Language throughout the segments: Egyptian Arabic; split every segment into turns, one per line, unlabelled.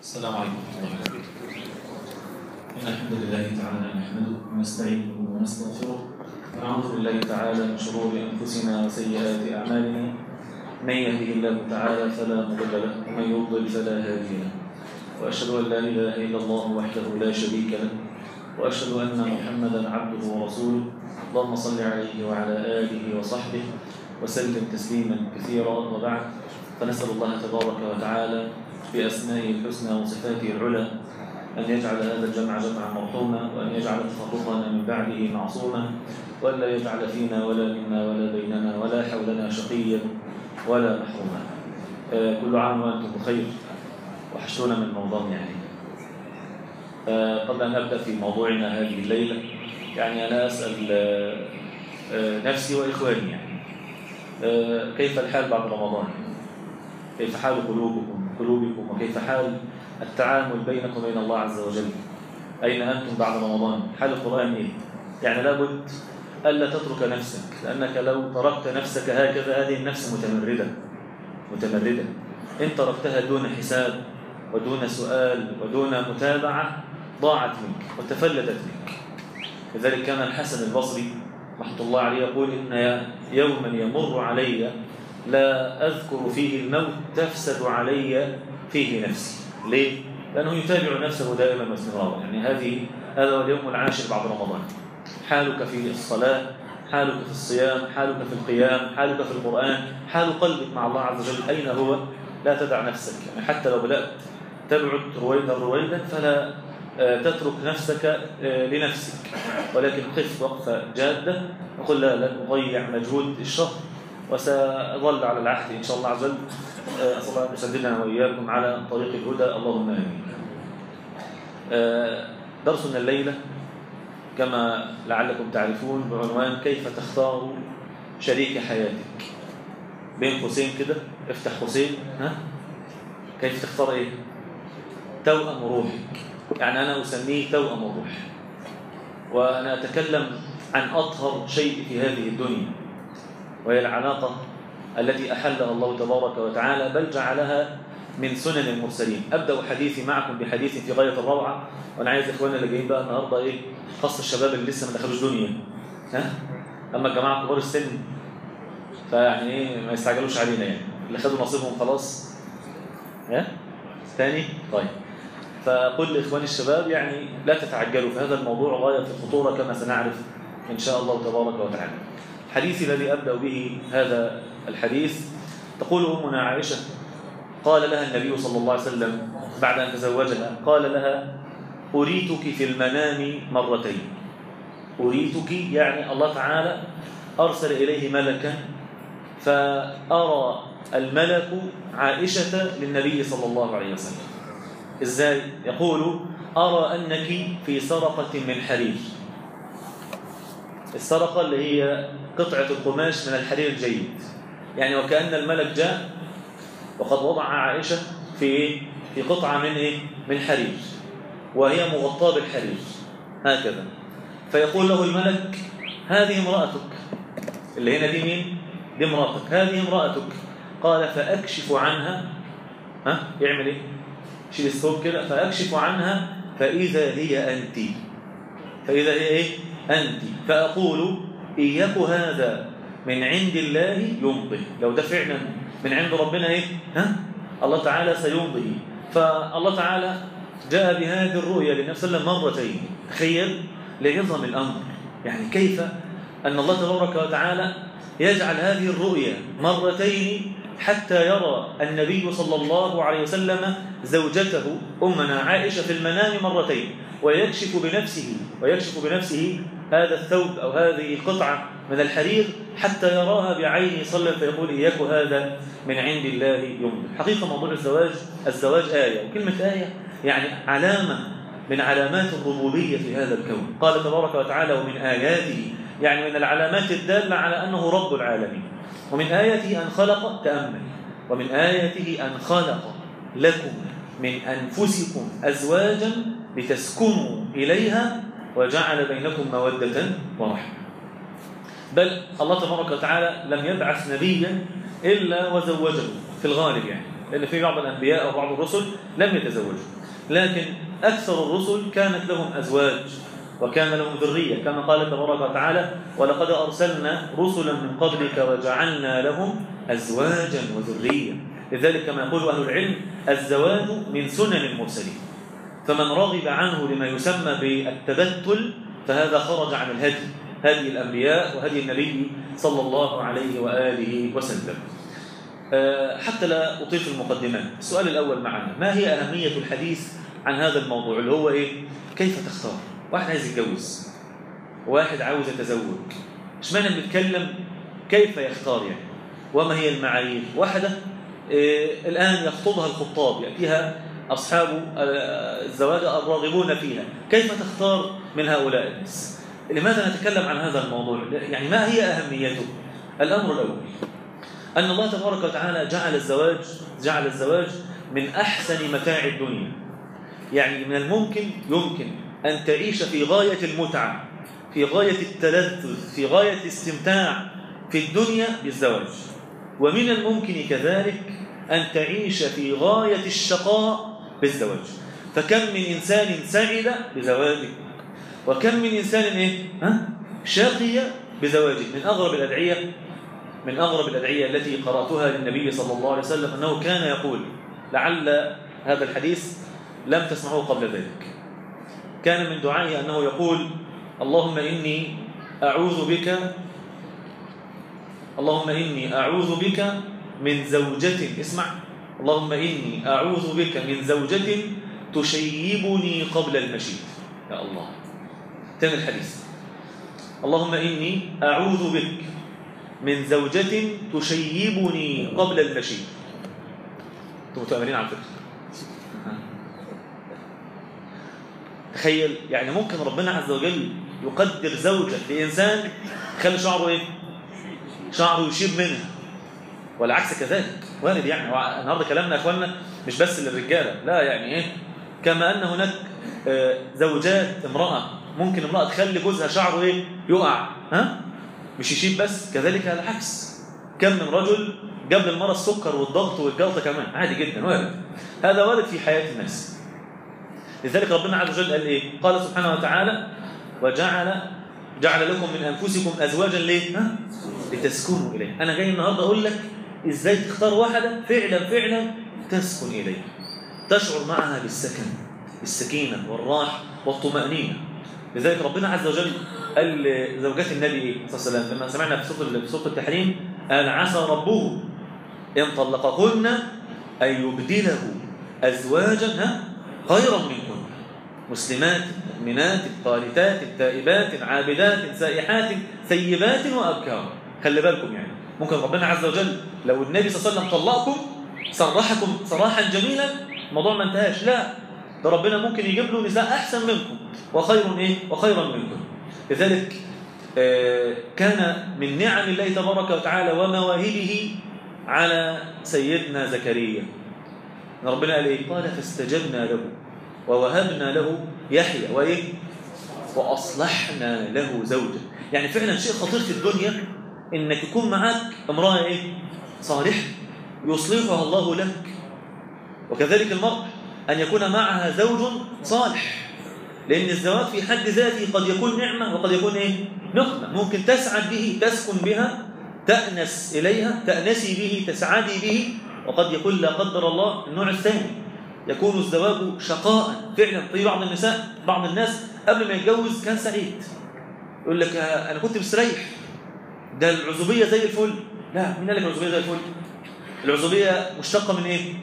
السلام عليكم ورحمة الله وبركاته. إن الحمد لله تعالى نحمده ونستعينه ونستغفره ونعوذ بالله تعالى من شرور أنفسنا وسيئات أعمالنا من يهده الله تعالى فلا مضل له ومن يضلل فلا هادي له وأشهد أن لا إله إلا الله وحده لا شريك له وأشهد أن محمدا عبده ورسوله اللهم صل عليه وعلى آله وصحبه وسلم تسليما كثيرا وبعد فنسأل الله تبارك وتعالى بأسمائه الحسنى وصفاته العلى أن يجعل هذا الجمع جمعا مرحوما وأن يجعل تفرقنا من بعده معصوما وأن لا يجعل فينا ولا منا ولا بيننا ولا حولنا شقيا ولا محروما آه، كل عام وأنتم بخير وحشتونا من رمضان يعني آه، قبل أن نبدأ في موضوعنا هذه الليلة يعني أنا أسأل آه، آه، نفسي وإخواني يعني آه، كيف الحال بعد رمضان كيف حال قلوبكم قلوبكم وكيف حال التعامل بينكم وبين الله عز وجل أين أنتم بعد رمضان حال القرآن إيه يعني لابد ألا تترك نفسك لأنك لو تركت نفسك هكذا هذه النفس متمردة متمردة إن تركتها دون حساب ودون سؤال ودون متابعة ضاعت منك وتفلتت منك لذلك كان الحسن البصري رحمة الله عليه يقول إن يوما يمر علي لا أذكر فيه الموت تفسد علي فيه نفسي ليه؟ لأنه يتابع نفسه دائما واستمرارا يعني هذه هذا هو اليوم العاشر بعد رمضان حالك في الصلاة حالك في الصيام حالك في القيام حالك في القرآن حال قلبك مع الله عز وجل أين هو لا تدع نفسك يعني حتى لو بدأت تبعد رويدا رويدا فلا تترك نفسك لنفسك ولكن قف وقفة جادة وقل لا لن أضيع مجهود الشهر وسأظل على العهد إن شاء الله عز وجل أسأل الله أن يسددنا وإياكم على طريق الهدى اللهم آمين درسنا الليلة كما لعلكم تعرفون بعنوان كيف تختار شريك حياتك بين قوسين كده افتح قوسين ها كيف تختار ايه توأم روحك يعني أنا أسميه توأم الروح وأنا أتكلم عن أطهر شيء في هذه الدنيا وهي العلاقة التي أحلها الله تبارك وتعالى بل جعلها من سنن المرسلين أبدأ حديثي معكم بحديث في غاية الروعة وأنا عايز إخواننا اللي جايين بقى النهاردة إيه خاصة الشباب اللي لسه ما دخلوش دنيا ها أما الجماعة كبار السن فيعني إيه ما يستعجلوش علينا يعني اللي خدوا نصيبهم خلاص ها ثاني طيب فقل لإخواني الشباب يعني لا تتعجلوا في هذا الموضوع غاية في الخطورة كما سنعرف إن شاء الله تبارك وتعالى حديثي الذي أبدأ به هذا الحديث تقول أمنا عائشة قال لها النبي صلى الله عليه وسلم بعد أن تزوجها قال لها أريتك في المنام مرتين أريتك يعني الله تعالى أرسل إليه ملكا فأرى الملك عائشة للنبي صلى الله عليه وسلم إزاي؟ يقول أرى أنك في سرقة من حرير السرقة اللي هي قطعة القماش من الحرير الجيد يعني وكأن الملك جاء وقد وضع عائشة في في قطعة من إيه؟ من حرير وهي مغطاة بالحرير هكذا فيقول له الملك هذه امرأتك اللي هنا دي مين؟ دي امرأتك هذه امرأتك قال فأكشف عنها ها يعمل ايه؟ شيل الثوب كده فأكشف عنها فإذا هي أنت فإذا هي إيه؟ أنت فأقول إياك هذا من عند الله يمضي لو ده فعلا من عند ربنا إيه؟ ها؟ الله تعالى سيمضي فالله تعالى جاء بهذه الرؤيا للنبي صلى الله عليه وسلم مرتين تخيل لعظم الأمر يعني كيف أن الله تبارك وتعالى يجعل هذه الرؤيا مرتين حتى يرى النبي صلى الله عليه وسلم زوجته أمنا عائشة في المنام مرتين ويكشف بنفسه ويكشف بنفسه هذا الثوب أو هذه القطعة من الحرير حتى يراها بعينه صلى فيقول إياك هذا من عند الله يمضي حقيقة موضوع الزواج الزواج آية وكلمة آية يعني علامة من علامات الربوبية في هذا الكون قال تبارك وتعالى ومن آياته يعني من العلامات الدالة على أنه رب العالمين ومن آياته أن خلق تأمل ومن آياته أن خلق لكم من أنفسكم أزواجا لتسكنوا إليها وجعل بينكم مودة ورحمة بل الله تبارك وتعالى لم يبعث نبيا إلا وزوجه في الغالب يعني لأن في بعض الأنبياء أو بعض الرسل لم يتزوجوا لكن أكثر الرسل كانت لهم أزواج وكان لهم ذرية كما قال تبارك وتعالى ولقد أرسلنا رسلا من قبلك وجعلنا لهم أزواجا وذرية لذلك كما يقول أهل العلم الزواج من سنن المرسلين فمن رغب عنه لما يسمى بالتبتل فهذا خرج عن الهدي هدي الأنبياء وهدي النبي صلى الله عليه وآله وسلم حتى لا أطيل في المقدمات السؤال الأول معنا ما هي أهمية الحديث عن هذا الموضوع اللي هو إيه كيف تختار واحد عايز يتجوز واحد عاوز يتزوج اشمعنى بنتكلم كيف يختار يعني وما هي المعايير واحدة إيه الآن يخطبها الخطاب يأتيها أصحاب الزواج الراغبون فيها كيف تختار من هؤلاء الناس لماذا نتكلم عن هذا الموضوع يعني ما هي أهميته الأمر الأول أن الله تبارك وتعالى جعل الزواج جعل الزواج من أحسن متاع الدنيا يعني من الممكن يمكن أن تعيش في غاية المتعة في غاية التلذذ في غاية الاستمتاع في الدنيا بالزواج ومن الممكن كذلك أن تعيش في غاية الشقاء بالزواج فكم من إنسان سعد بزواجه وكم من إنسان إيه؟ ها؟ شقي بزواجه من أغرب الأدعية من أغرب الأدعية التي قرأتها للنبي صلى الله عليه وسلم أنه كان يقول لعل هذا الحديث لم تسمعوه قبل ذلك كان من دعائه أنه يقول اللهم إني أعوذ بك اللهم إني أعوذ بك من زوجة اسمع اللهم إني أعوذ بك من زوجة تشيبني قبل المشيب يا الله تم الحديث اللهم إني أعوذ بك من زوجة تشيبني قبل المشيب انتم متأمرين على فكرة تخيل يعني ممكن ربنا عز وجل يقدر زوجة لإنسان خلي شعره إيه؟ شعره يشيب منها والعكس كذلك وارد يعني النهارده كلامنا يا اخوانا مش بس للرجاله لا يعني ايه كما ان هناك زوجات امراه ممكن امراه تخلي جوزها شعره ايه يقع ها مش يشيب بس كذلك العكس كم من رجل جاب للمراه السكر والضغط والجلطه كمان عادي جدا وارد هذا وارد في حياه الناس لذلك ربنا عز وجل قال ايه قال سبحانه وتعالى وجعل جعل لكم من انفسكم ازواجا ليه ها لتسكنوا اليه انا جاي النهارده اقول لك ازاي تختار واحده فعلا فعلا تسكن اليها تشعر معها بالسكن بالسكينه والراحه والطمانينه لذلك ربنا عز وجل قال لزوجات النبي ايه صلى الله عليه وسلم لما سمعنا في سوره في سوره التحريم قال عسى ربه ان طلقكن ان يبدله ازواجا خيرا منكن مسلمات مؤمنات قانتات تائبات عابدات سائحات ثيبات وابكار خلي بالكم يعني ممكن ربنا عز وجل لو النبي صلى الله عليه وسلم طلقكم صرحكم صراحا جميلا الموضوع ما انتهاش لا ده ربنا ممكن يجيب له نساء احسن منكم وخير ايه وخيرا منكم لذلك آه كان من نعم الله تبارك وتعالى ومواهبه على سيدنا زكريا ربنا قال ايه قال فاستجبنا له ووهبنا له يحيى وايه واصلحنا له زوجا يعني فعلا شيء خطير في الدنيا انك يكون معك امراه ايه صالحه يصلحها الله لك وكذلك المرأة أن يكون معها زوج صالح لأن الزواج في حد ذاته قد يكون نعمة وقد يكون إيه؟ نقمة ممكن تسعد به تسكن بها تأنس إليها تأنسي به تسعدي به وقد يكون لا قدر الله النوع الثاني يكون الزواج شقاء فعلا في بعض النساء بعض الناس قبل ما يتجوز كان سعيد يقول لك أنا كنت مستريح ده العزوبية زي الفل لا مين قال لك العزوبية زي الفل العزوبية مشتقة من إيه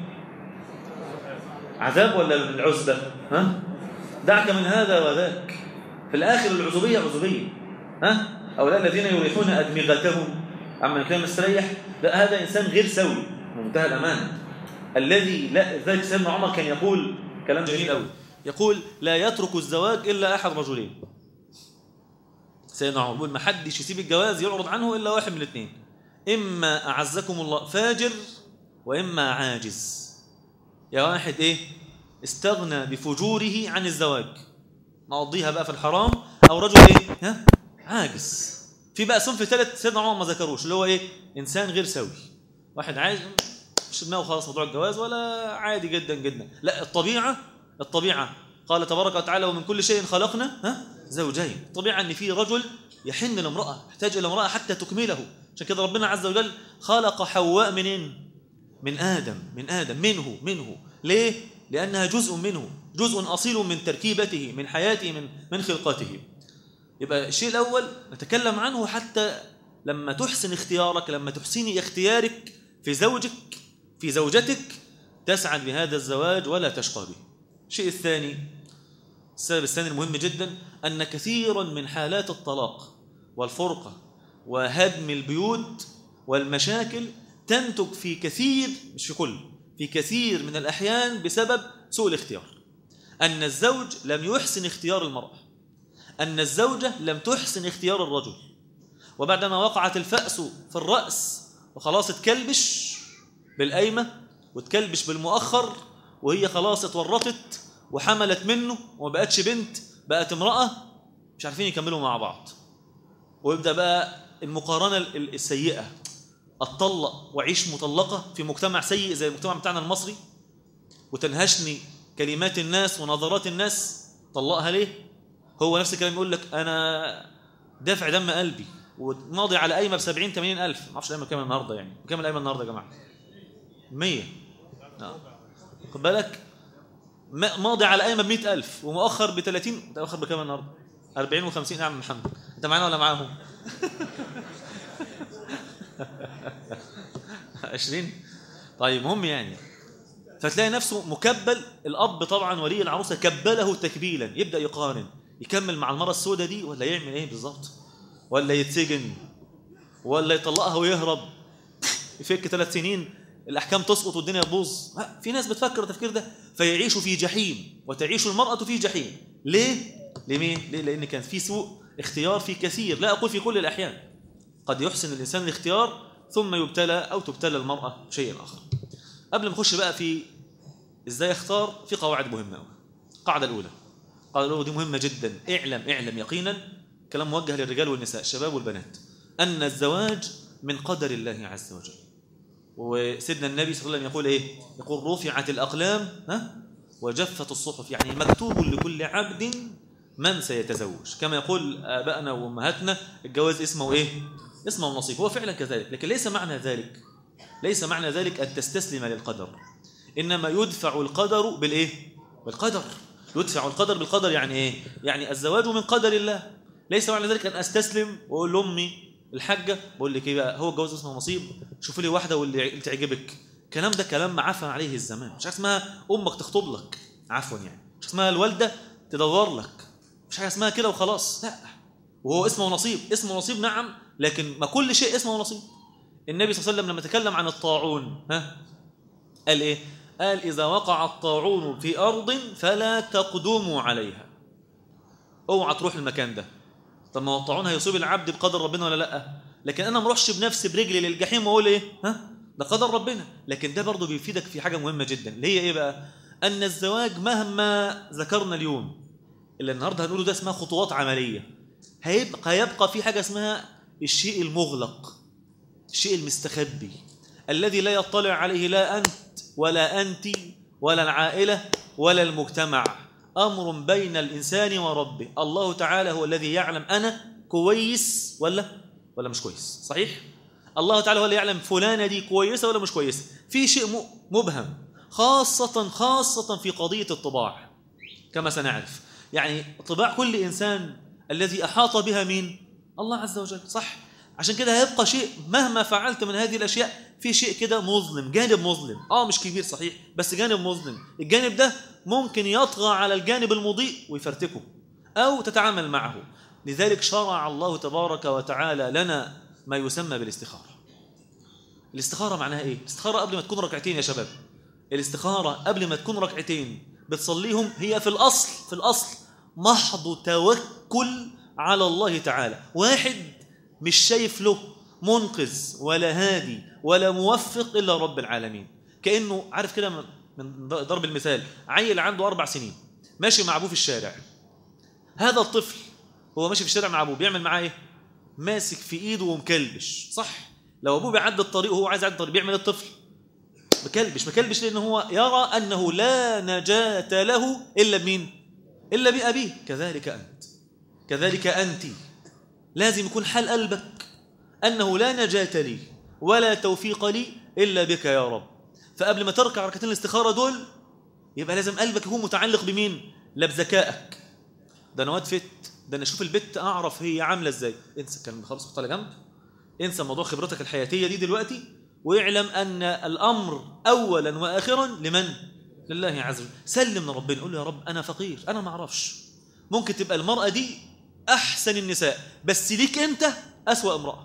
عذاب ولا من العزبة ها دعك من هذا وذاك في الآخر العزوبية عزوبية ها أولا الذين يريحون أدمغتهم عما كان مستريح لا هذا إنسان غير سوي منتهى الأمانة الذي لا ذلك سيدنا عمر كان يقول كلام جميل قوي يقول لا يترك الزواج إلا أحد رجلين سيدنا عمر يقول ما حدش يسيب الجواز يعرض عنه إلا واحد من الاثنين إما أعزكم الله فاجر وإما عاجز يا واحد إيه استغنى بفجوره عن الزواج نقضيها بقى في الحرام أو رجل إيه ها عاجز في بقى صنف ثالث سيدنا عمر ما ذكروش اللي هو إيه إنسان غير سوي واحد عايز مش دماغه خلاص موضوع الجواز ولا عادي جدا جدا لا الطبيعه الطبيعه قال تبارك وتعالى ومن كل شيء خلقنا ها زوجين الطبيعه ان في رجل يحن لامراه يحتاج الى امراه حتى تكمله عشان كده ربنا عز وجل خلق حواء منين من ادم من ادم منه منه ليه لانها جزء منه جزء اصيل من تركيبته من حياته من من خلقته يبقى الشيء الاول نتكلم عنه حتى لما تحسن اختيارك لما تحسني اختيارك في زوجك في زوجتك تسعد بهذا الزواج ولا تشقى به الشيء الثاني السبب الثاني المهم جدا أن كثيرا من حالات الطلاق والفرقة وهدم البيوت والمشاكل تنتج في كثير مش في كل في كثير من الأحيان بسبب سوء الاختيار أن الزوج لم يحسن اختيار المرأة أن الزوجة لم تحسن اختيار الرجل وبعدما وقعت الفأس في الرأس وخلاص اتكلبش بالقايمة وتكلبش بالمؤخر وهي خلاص اتورطت وحملت منه وما بقتش بنت بقت امرأة مش عارفين يكملوا مع بعض ويبدأ بقى المقارنة السيئة اتطلق وعيش مطلقة في مجتمع سيء زي المجتمع بتاعنا المصري وتنهشني كلمات الناس ونظرات الناس طلقها ليه هو نفس الكلام يقول لك انا دافع دم قلبي وماضي على قايمه ب 70 80 الف ما اعرفش القايمه كام النهارده يعني كام القايمه النهارده يا جماعه 100 خد بالك ماضي على قايمه ب 100000 ومؤخر ب 30 مؤخر بكام النهارده 40 و50 يا عم محمد انت معانا ولا معاهم 20 طيب مهم يعني فتلاقي نفسه مكبل الاب طبعا ولي العروسه كبله تكبيلا يبدا يقارن يكمل مع المره السوداء دي ولا يعمل ايه بالظبط ولا يتسجن ولا يطلقها ويهرب يفك ثلاث سنين الاحكام تسقط والدنيا تبوظ في ناس بتفكر التفكير ده فيعيشوا في جحيم وتعيش المراه في جحيم ليه لمين ليه لان كان في سوء اختيار في كثير لا اقول في كل الاحيان قد يحسن الانسان الاختيار ثم يبتلى او تبتلى المراه شيء اخر قبل ما نخش بقى في ازاي اختار في قواعد مهمه قوي القاعده الاولى القاعده الاولى دي مهمه جدا اعلم اعلم يقينا كلام موجه للرجال والنساء الشباب والبنات ان الزواج من قدر الله عز وجل وسيدنا النبي صلى الله عليه وسلم يقول ايه يقول رفعت الاقلام ها وجفت الصحف يعني مكتوب لكل عبد من سيتزوج كما يقول ابائنا وامهاتنا الجواز اسمه ايه اسمه نصيب هو فعلا كذلك لكن ليس معنى ذلك ليس معنى ذلك ان تستسلم للقدر انما يدفع القدر بالايه بالقدر يدفع القدر بالقدر يعني ايه يعني الزواج من قدر الله ليس معنى ذلك ان استسلم واقول لامي الحاجه بقول لك ايه بقى هو الجواز اسمه نصيب شوفي لي واحده واللي تعجبك الكلام ده كلام عفى عليه الزمان مش حاجه اسمها امك تخطب لك عفوا يعني مش اسمها الوالده تدور لك مش حاجه اسمها كده وخلاص لا وهو اسمه نصيب اسمه نصيب نعم لكن ما كل شيء اسمه نصيب النبي صلى الله عليه وسلم لما تكلم عن الطاعون ها قال ايه قال اذا وقع الطاعون في ارض فلا تقدموا عليها اوعى تروح المكان ده طب ما هو الطاعون هيصيب العبد بقدر ربنا ولا لا لكن انا ما اروحش بنفسي برجلي للجحيم واقول ايه ها ده قدر ربنا لكن ده برضه بيفيدك في حاجه مهمه جدا اللي هي ايه بقى ان الزواج مهما ذكرنا اليوم اللي النهارده هنقوله ده اسمها خطوات عمليه هيبقى يبقى في حاجه اسمها الشيء المغلق الشيء المستخبي الذي لا يطلع عليه لا انت ولا انت ولا العائله ولا المجتمع امر بين الانسان وربه الله تعالى هو الذي يعلم انا كويس ولا ولا مش كويس صحيح الله تعالى هو اللي يعلم فلانه دي كويسه ولا مش كويسه في شيء مبهم خاصه خاصه في قضيه الطباع كما سنعرف يعني طباع كل انسان الذي احاط بها مين الله عز وجل صح عشان كده هيبقى شيء مهما فعلت من هذه الاشياء في شيء كده مظلم جانب مظلم اه مش كبير صحيح بس جانب مظلم الجانب ده ممكن يطغى على الجانب المضيء ويفرتكه او تتعامل معه لذلك شرع الله تبارك وتعالى لنا ما يسمى بالاستخاره الاستخاره معناها ايه الاستخاره قبل ما تكون ركعتين يا شباب الاستخاره قبل ما تكون ركعتين بتصليهم هي في الاصل في الاصل محض توكل على الله تعالى واحد مش شايف له منقذ ولا هادي ولا موفق الا رب العالمين كانه عارف كده من ضرب المثال عيل عنده اربع سنين ماشي مع ابوه في الشارع هذا الطفل هو ماشي في الشارع مع ابوه بيعمل معاه ايه ماسك في ايده ومكلبش صح لو ابوه بيعدي الطريق وهو عايز يعدي الطريق بيعمل الطفل
مكلبش مكلبش لأنه هو يرى أنه لا نجاة له إلا بمين إلا بأبيه كذلك أنت كذلك أنت لازم يكون حال قلبك أنه لا نجاة لي ولا توفيق لي إلا بك يا رب فقبل ما تركع ركعتين الاستخارة دول يبقى لازم قلبك يكون متعلق بمين لا بذكائك ده انا واد فت ده انا اشوف البت اعرف هي عامله ازاي انسى الكلام ده خلاص حط على جنب انسى موضوع خبرتك الحياتيه دي دلوقتي واعلم ان الامر اولا واخرا لمن لله عز وجل سلم لربنا قول له يا رب انا فقير انا ما اعرفش ممكن تبقى المراه دي احسن النساء بس ليك انت اسوا امراه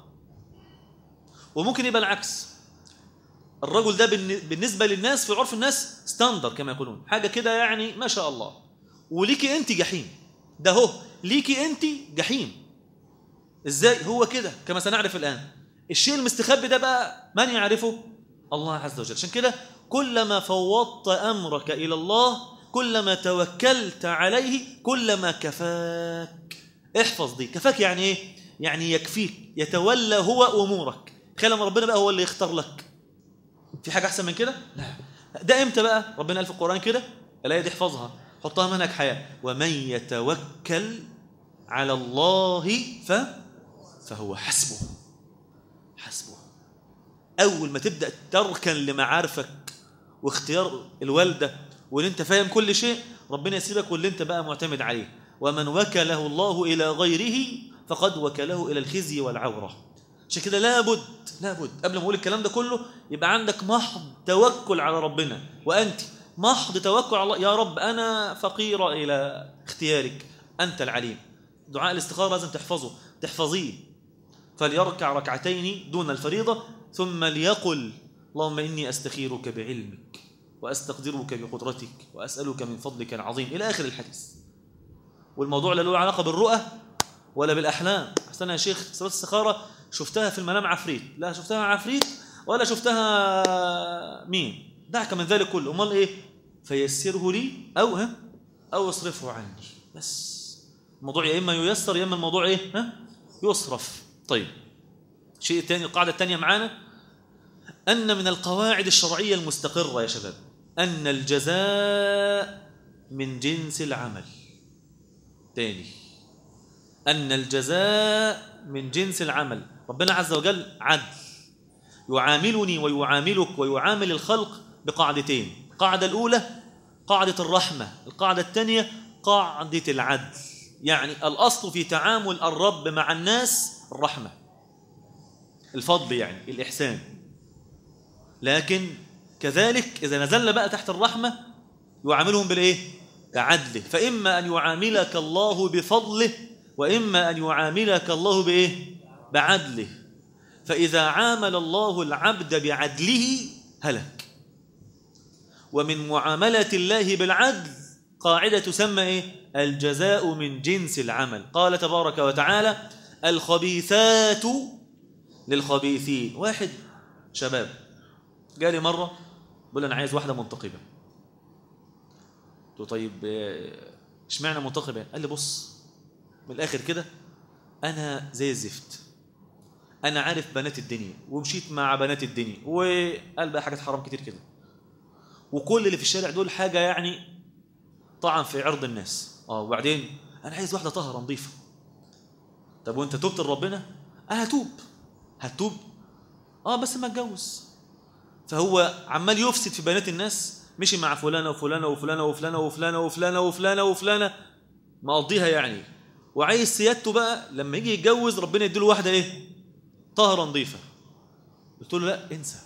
وممكن يبقى العكس الرجل ده بالن- بالنسبه للناس في عرف الناس ستاندر كما يقولون حاجه كده يعني ما شاء الله وليكي انت جحيم ده هو ليكي انت جحيم ازاي هو كده كما سنعرف الان الشيء المستخبي ده بقى من يعرفه الله عز وجل عشان كده كلما فوضت امرك الى الله كلما توكلت عليه كلما كفاك احفظ دي كفاك يعني ايه يعني يكفيك يتولى هو امورك خلي ربنا بقى هو اللي يختار لك في حاجه احسن من كده لا ده امتى بقى ربنا قال في القران كده الايه دي احفظها حطها منهج حياه ومن يتوكل على الله ف فهو حسبه حسبه اول ما تبدا تركن لمعارفك واختيار الوالده واللي انت فاهم كل شيء ربنا يسيبك واللي انت بقى معتمد عليه ومن وكله الله الى غيره فقد وكله الى الخزي والعوره عشان كده لابد لابد قبل ما اقول الكلام ده كله يبقى عندك محض توكل على ربنا وانت محض توكل على الله يا رب انا فقيره الى اختيارك انت العليم دعاء الاستخاره لازم تحفظه تحفظيه فليركع ركعتين دون الفريضه ثم ليقل اللهم اني استخيرك بعلمك واستقدرك بقدرتك واسالك من فضلك العظيم الى اخر الحديث والموضوع لا له علاقه بالرؤى ولا بالاحلام احسن يا شيخ صلاه الاستخاره شفتها في المنام عفريت لا شفتها عفريت ولا شفتها مين دعك من ذلك كله امال ايه فيسره لي او ها او اصرفه عني بس الموضوع يا اما ييسر يا اما الموضوع ايه ها يصرف طيب الشيء الثاني القاعده الثانيه معانا ان من القواعد الشرعيه المستقره يا شباب ان الجزاء من جنس العمل تاني أن الجزاء من جنس العمل ربنا عز وجل عدل يعاملني ويعاملك ويعامل الخلق بقاعدتين القاعدة الأولى قاعدة الرحمة القاعدة الثانية قاعدة العدل يعني الأصل في تعامل الرب مع الناس الرحمة الفضل يعني الإحسان لكن كذلك إذا نزلنا بقى تحت الرحمة يعاملهم بالإيه؟ بعدله فإما أن يعاملك الله بفضله وإما أن يعاملك الله بإيه؟ بعدله فإذا عامل الله العبد بعدله هلك ومن معاملة الله بالعدل قاعدة تسمى إيه؟ الجزاء من جنس العمل قال تبارك وتعالى الخبيثات للخبيثين واحد شباب جالي مرة بيقول أنا عايز واحدة منتقبة قلت له طيب آه، اشمعنى منتقبة قال لي بص من الاخر كده انا زي الزفت انا عارف بنات الدنيا ومشيت مع بنات الدنيا وقال بقى حاجات حرام كتير كده وكل اللي في الشارع دول حاجه يعني طعن في عرض الناس اه وبعدين انا عايز واحده طاهره نظيفه طب وانت تبت لربنا انا هتوب هتوب اه بس ما اتجوز فهو عمال يفسد في بنات الناس مشي مع فلانه وفلانه وفلانه وفلانه وفلانه وفلانه وفلانه وفلانه مقضيها يعني وعايز سيادته بقى لما يجي يتجوز ربنا يديله واحده ايه طاهره نظيفه قلت له لا انسى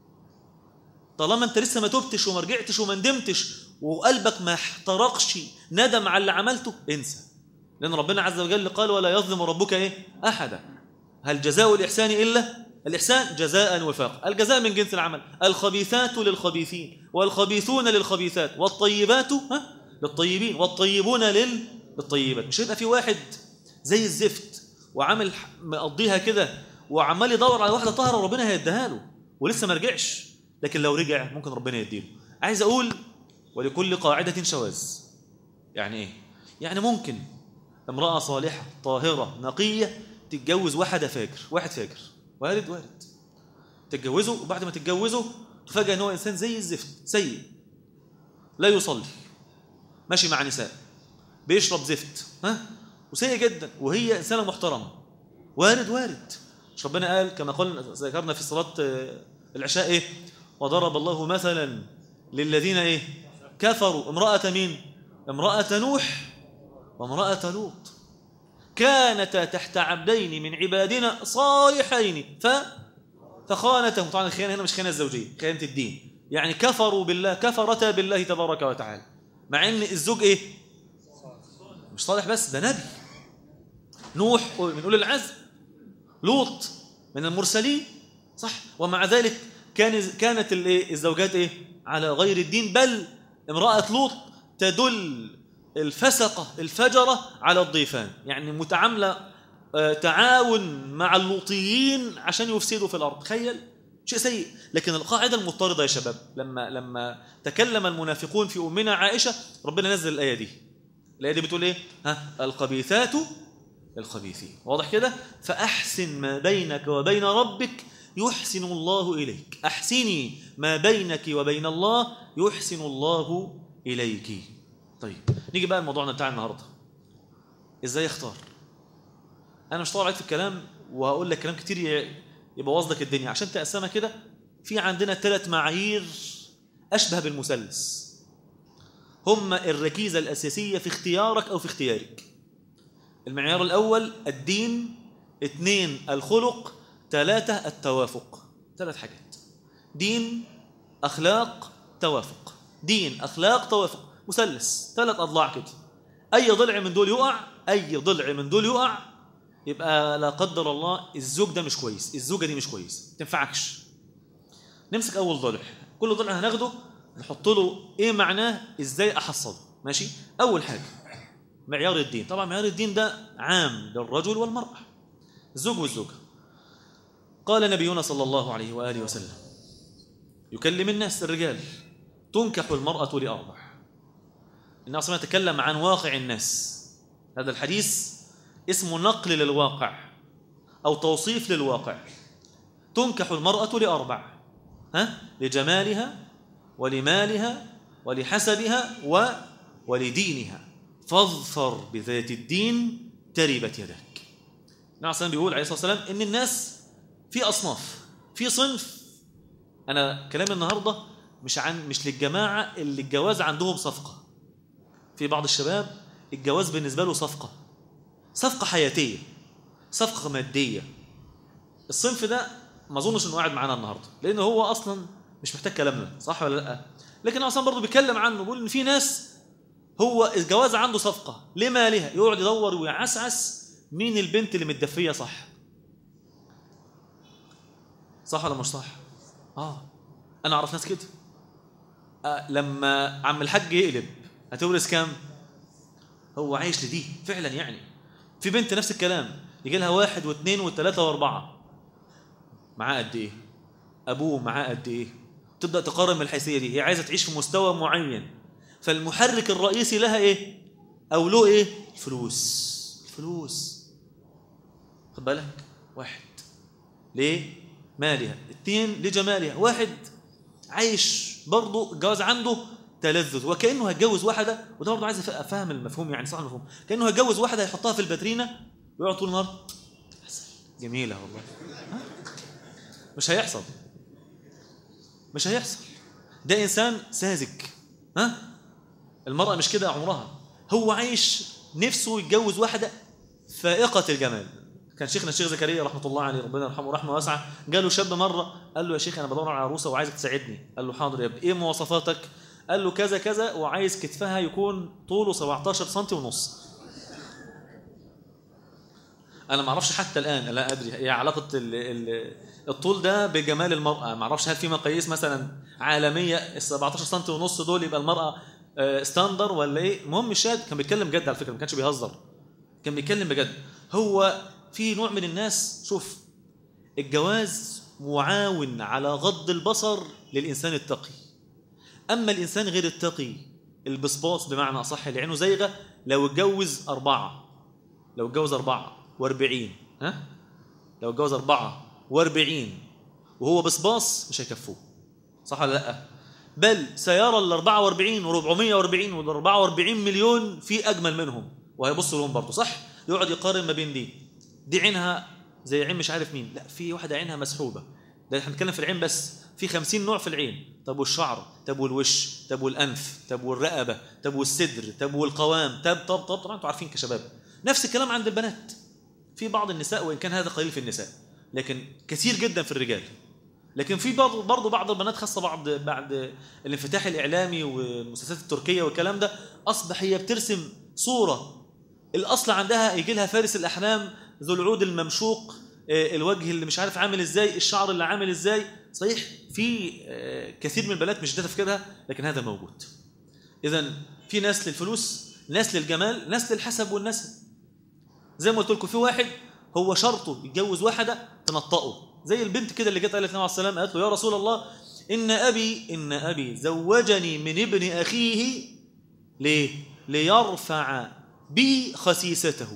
طالما انت لسه ما تبتش وما رجعتش وما ندمتش وقلبك ما احترقش ندم على اللي عملته انسى لان ربنا عز وجل قال ولا يظلم ربك ايه احدا هل جزاء الاحسان الا الاحسان جزاء وفاق الجزاء من جنس العمل الخبيثات للخبيثين والخبيثون للخبيثات والطيبات ها للطيبين والطيبون لل للطيبات مش هيبقى في واحد زي الزفت وعامل ح- مقضيها كده وعمال يدور على واحده طاهره ربنا هيديها له ولسه ما رجعش لكن لو رجع ممكن ربنا يديله عايز اقول ولكل قاعده شواذ يعني ايه يعني ممكن امراه صالحه طاهره نقيه تتجوز واحده فاجر واحد فاجر وارد وارد تتجوزه وبعد ما تتجوزه تفاجئ ان هو انسان زي الزفت سيء لا يصلي ماشي مع نساء بيشرب زفت ها وسيء جدا وهي انسانه محترمه وارد وارد مش ربنا قال كما قلنا ذكرنا في صلاه آه، العشاء ايه وضرب الله مثلا للذين ايه كفروا امراه مين امراه نوح وامراه لوط كانتا تحت عبدين من عبادنا صالحين ف فخانتهم طبعا الخيانه هنا مش خيانه الزوجيه خيانه الدين يعني كفروا بالله كفرتا بالله تبارك وتعالى مع ان الزوج ايه مش صالح بس ده نبي نوح من اولي العزم لوط من المرسلين صح ومع ذلك كان كانت الايه الزوجات ايه على غير الدين بل امراه لوط تدل الفسقه الفجره على الضيفان يعني متعامله آه، تعاون مع اللوطيين عشان يفسدوا في الارض تخيل شيء سيء لكن القاعده المضطرده يا شباب لما لما تكلم المنافقون في امنا عائشه ربنا نزل الايه دي الايه دي بتقول ايه ها الخبيثات للخبيثين واضح كده فاحسن ما بينك وبين ربك يحسن الله اليك احسني ما بينك وبين الله يحسن الله اليك طيب نيجي بقى لموضوعنا بتاع النهارده ازاي اختار انا مش طالع عليك في الكلام وهقول لك كلام كتير ي- يبوظ لك الدنيا عشان تقسمها كده في عندنا ثلاث معايير اشبه بالمثلث هم الركيزه الاساسيه في اختيارك او في اختيارك المعيار الاول الدين اثنين الخلق ثلاثه التوافق ثلاث حاجات دين اخلاق توافق دين اخلاق توافق مثلث ثلاث اضلاع كده اي ضلع من دول يقع اي ضلع من دول يقع يبقى لا قدر الله الزوج ده مش كويس الزوجه دي مش كويس ما تنفعكش نمسك اول ضلع كل ضلع هناخده نحط له ايه معناه ازاي احصله ماشي اول حاجه معيار الدين طبعا معيار الدين ده عام للرجل والمراه الزوج والزوجه قال نبينا صلى الله عليه واله وسلم يكلم الناس الرجال تنكح المراه لاربع النبي صلى الله عليه وسلم يتكلم عن واقع الناس هذا الحديث اسمه نقل للواقع أو توصيف للواقع تنكح المرأة لأربع ها لجمالها ولمالها ولحسبها و ولدينها فاظفر بذات الدين تربت يدك النبي صلى بيقول عليه الصلاة والسلام إن الناس في أصناف في صنف أنا كلامي النهاردة مش عن مش للجماعة اللي الجواز عندهم صفقة في بعض الشباب الجواز بالنسبة له صفقة صفقة حياتية صفقة مادية الصنف ده ما اظنش انه قاعد معانا النهارده لان هو اصلا مش محتاج كلامنا صح ولا لا لكن اصلا برضه بيتكلم عنه بيقول ان في ناس هو الجواز عنده صفقة لمالها يقعد يدور ويعسعس مين البنت اللي متدفية صح صح ولا مش صح اه انا اعرف ناس كده آه لما عم الحاج يقلب هتورث كام هو عايش لدي فعلا يعني في بنت نفس الكلام يجي لها واحد واثنين وثلاثة واربعة معاه قد ايه ابوه معاه قد ايه تبدا تقارن من الحيثيه دي هي عايزه تعيش في مستوى معين فالمحرك الرئيسي لها ايه او له ايه الفلوس الفلوس خد بالك واحد ليه مالها اثنين لجمالها واحد عايش برضه الجواز عنده تلذذ وكانه هيتجوز واحده وده برضه عايز افهم المفهوم يعني صح المفهوم كانه هيتجوز واحده هيحطها في الباترينا ويقعد طول النهار جميله والله ها؟ مش هيحصل مش هيحصل ده انسان ساذج ها المراه مش كده عمرها هو عايش نفسه يتجوز واحده فائقه الجمال كان شيخنا الشيخ زكريا رحمه الله عليه ربنا يرحمه رحمه واسعه جاله شاب مره قال له يا شيخ انا بدور على عروسه وعايزك تساعدني قال له حاضر يا ابني ايه مواصفاتك قال له كذا كذا وعايز كتفها يكون طوله 17 سم ونص انا ما اعرفش حتى الان لا ادري ايه علاقه ال ال الطول ده بجمال المراه ما اعرفش هل في مقاييس مثلا عالميه ال 17 سم ونص دول يبقى المراه آه، ستاندر ولا ايه المهم الشاهد كان بيتكلم جد على فكره ما كانش بيهزر كان بيتكلم بجد هو في نوع من الناس شوف الجواز معاون على غض البصر للانسان التقي اما الانسان غير التقي البصباص بمعنى اصح اللي عينه زيغه لو اتجوز اربعه لو اتجوز اربعه واربعين ها لو اتجوز اربعه واربعين وهو بصباص مش هيكفوه صح ولا لا بل سيرى ال 44 و 440 وال 44 مليون في اجمل منهم وهيبص لهم برضه صح يقعد يقارن ما بين دي دي عينها زي عين مش عارف مين لا في واحده عينها مسحوبه ده احنا بنتكلم في العين بس في 50 نوع في العين طب والشعر طب والوش طب والانف طب والرقبه طب والصدر طب والقوام طب طب طب طبعا انتوا عارفين كشباب نفس الكلام عند البنات في بعض النساء وان كان هذا قليل في النساء لكن كثير جدا في الرجال لكن في برضه برضه بعض البنات خاصه بعد بعد الانفتاح الاعلامي والمسلسلات التركيه والكلام ده اصبح هي بترسم صوره الاصل عندها يجي لها فارس الاحلام ذو العود الممشوق آه، الوجه اللي مش عارف عامل ازاي الشعر اللي عامل ازاي صحيح في آه، كثير من البنات مش ده تفكيرها لكن هذا موجود اذا في ناس للفلوس ناس للجمال ناس للحسب والنسب زي ما قلت لكم في واحد هو شرطه يتجوز واحده تنطقه زي البنت كده اللي جت قالت النبي عليه السلام قالت له يا رسول الله ان ابي ان ابي زوجني من ابن اخيه ليه ليرفع بي خسيسته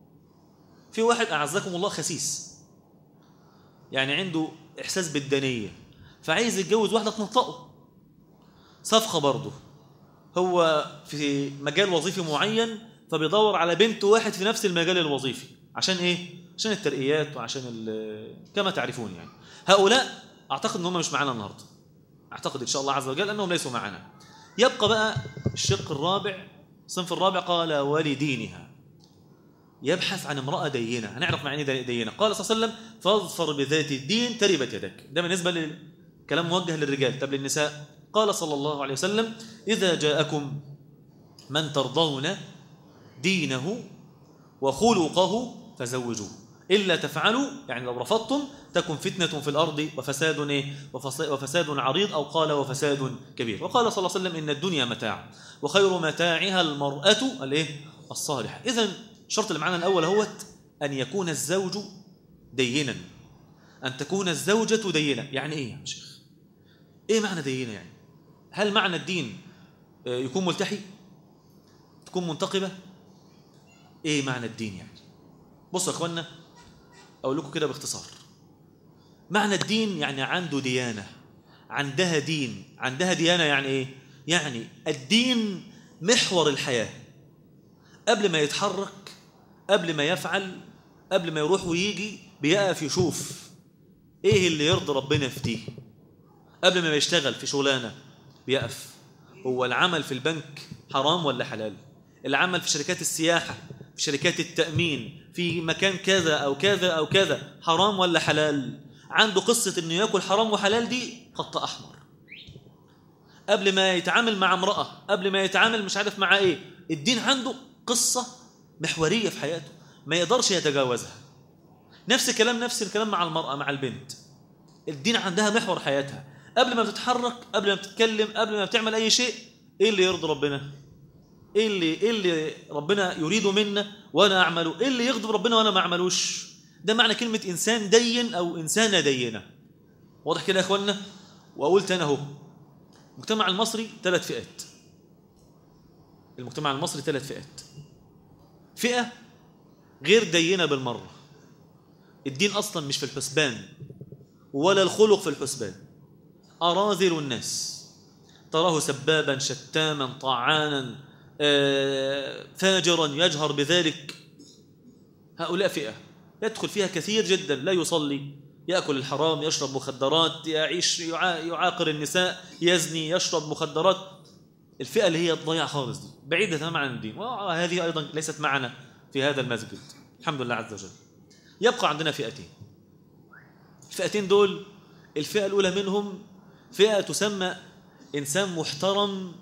في واحد اعزكم الله خسيس يعني عنده احساس بالدنيه فعايز يتجوز واحده تنطقه صفقه برضه هو في مجال وظيفي معين فبيدور على بنت واحد في نفس المجال الوظيفي عشان ايه عشان الترقيات وعشان ال- كما تعرفون يعني هؤلاء اعتقد ان هم مش معانا النهارده اعتقد ان شاء الله عز وجل انهم ليسوا معنا يبقى بقى الشق الرابع الصنف الرابع قال ولدينها يبحث عن امرأة دينة هنعرف معنى إيه دينة قال صلى الله عليه وسلم فاظفر بذات الدين تربت يدك ده بالنسبة للكلام موجه للرجال طب للنساء قال صلى الله عليه وسلم إذا جاءكم من ترضون دينه وخلقه فزوجوه إلا تفعلوا يعني لو رفضتم تكن فتنة في الأرض وفساد إيه؟ وفس- وفساد عريض أو قال وفساد كبير وقال صلى الله عليه وسلم إن الدنيا متاع وخير متاعها المرأة الإيه؟ الصالحة إذا الشرط اللي معانا الأول هو أن يكون الزوج دينا أن تكون الزوجة دينة يعني إيه يا شيخ إيه معنى دينة يعني هل معنى الدين آه، يكون ملتحي تكون منتقبة إيه معنى الدين يعني بصوا يا إخوانا أقول لكم كده باختصار معنى الدين يعني عنده ديانة عندها دين عندها ديانة يعني إيه يعني الدين محور الحياة قبل ما يتحرك قبل ما يفعل قبل ما يروح ويجي بيقف يشوف ايه اللي يرضي ربنا في دي قبل ما يشتغل في شغلانه بيقف هو العمل في البنك حرام ولا حلال العمل في شركات السياحه في شركات التامين في مكان كذا او كذا او كذا حرام ولا حلال عنده قصه انه ياكل حرام وحلال دي خط احمر قبل ما يتعامل مع امراه قبل ما يتعامل مش عارف مع ايه الدين عنده قصه محوريه في حياته ما يقدرش يتجاوزها نفس الكلام نفس الكلام مع المراه مع البنت الدين عندها محور حياتها قبل ما بتتحرك قبل ما بتتكلم قبل ما بتعمل اي شيء ايه اللي يرضي ربنا ايه اللي ايه اللي ربنا يريده منا وانا اعمله ايه اللي يغضب ربنا وانا ما اعملوش ده معنى كلمه انسان دين او انسانه دينه واضح كده يا اخوانا وقلت انا اهو المجتمع المصري ثلاث فئات المجتمع المصري ثلاث فئات فئه غير دينه بالمره الدين اصلا مش في الحسبان ولا الخلق في الحسبان اراذل الناس تراه سبابا شتاما طعانا آه، فاجرا يجهر بذلك هؤلاء فئه يدخل فيها كثير جدا لا يصلي ياكل الحرام يشرب مخدرات يعيش يعا- يعاقر النساء يزني يشرب مخدرات الفئه اللي هي الضياع خالص دي بعيده تماما عن الدين وهذه ايضا ليست معنا في هذا المسجد الحمد لله عز وجل يبقى عندنا فئتين الفئتين دول الفئه الاولى منهم فئه تسمى انسان محترم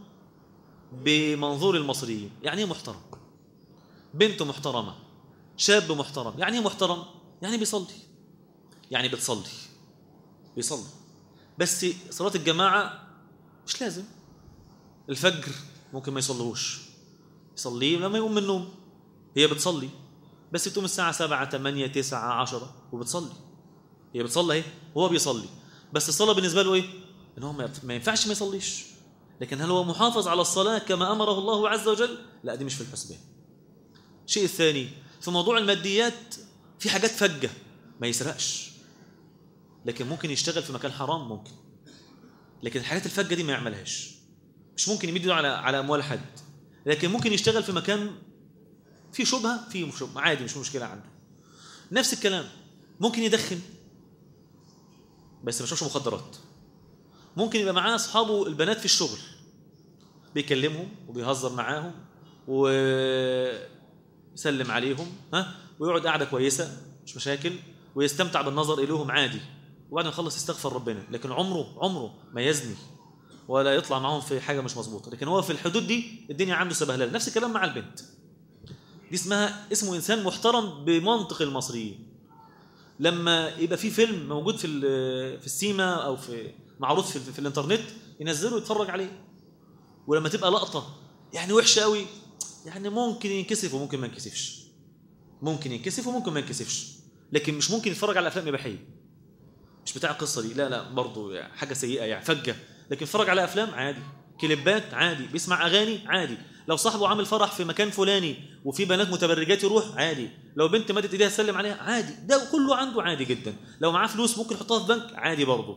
بمنظور المصريين يعني ايه محترم بنت محترمه شاب محترم يعني ايه محترم يعني بيصلي يعني بتصلي بيصلي بس صلاه الجماعه مش لازم الفجر ممكن ما يصليهوش يصليه لما يقوم من النوم هي بتصلي بس تقوم الساعة سبعة ثمانية تسعة عشرة وبتصلي هي بتصلي اهي وهو بيصلي بس الصلاة بالنسبة له ايه؟ ان هو ما ما ينفعش ما يصليش لكن هل هو محافظ على الصلاة كما أمره الله عز وجل؟ لا دي مش في الحسبان الشيء الثاني في موضوع الماديات في حاجات فجة ما يسرقش لكن ممكن يشتغل في مكان حرام ممكن لكن الحاجات الفجه دي ما يعملهاش مش ممكن يمد ايده على على اموال حد لكن ممكن يشتغل في مكان فيه شبهه فيه شبهه عادي مش مشكله عنده نفس الكلام ممكن يدخن بس ما يشربش مخدرات ممكن يبقى معاه اصحابه البنات في الشغل بيكلمهم وبيهزر معاهم ويسلم عليهم ها ويقعد قعده كويسه مش مشاكل ويستمتع بالنظر اليهم عادي وبعد ما يخلص يستغفر ربنا لكن عمره عمره ما يزني ولا يطلع معاهم في حاجه مش مظبوطه لكن هو في الحدود دي الدنيا عنده سبهلله نفس الكلام مع البنت دي اسمها اسمه انسان محترم بمنطق المصريين لما يبقى في فيلم موجود في ال- في السيما او في معروض في, في الانترنت ينزله يتفرج عليه ولما تبقى لقطه يعني وحشه قوي يعني ممكن ينكسف وممكن ما ينكسفش ممكن ينكسف وممكن ما ينكسفش لكن مش ممكن يتفرج على افلام اباحيه مش بتاع القصه دي لا لا برضه يعني حاجه سيئه يعني فجه لكن يتفرج على افلام عادي كليبات عادي بيسمع اغاني عادي لو صاحبه عامل فرح في مكان فلاني وفي بنات متبرجات يروح عادي لو بنت مدت ايديها تسلم عليها عادي ده كله عنده عادي جدا لو معاه فلوس ممكن يحطها في بنك عادي برضه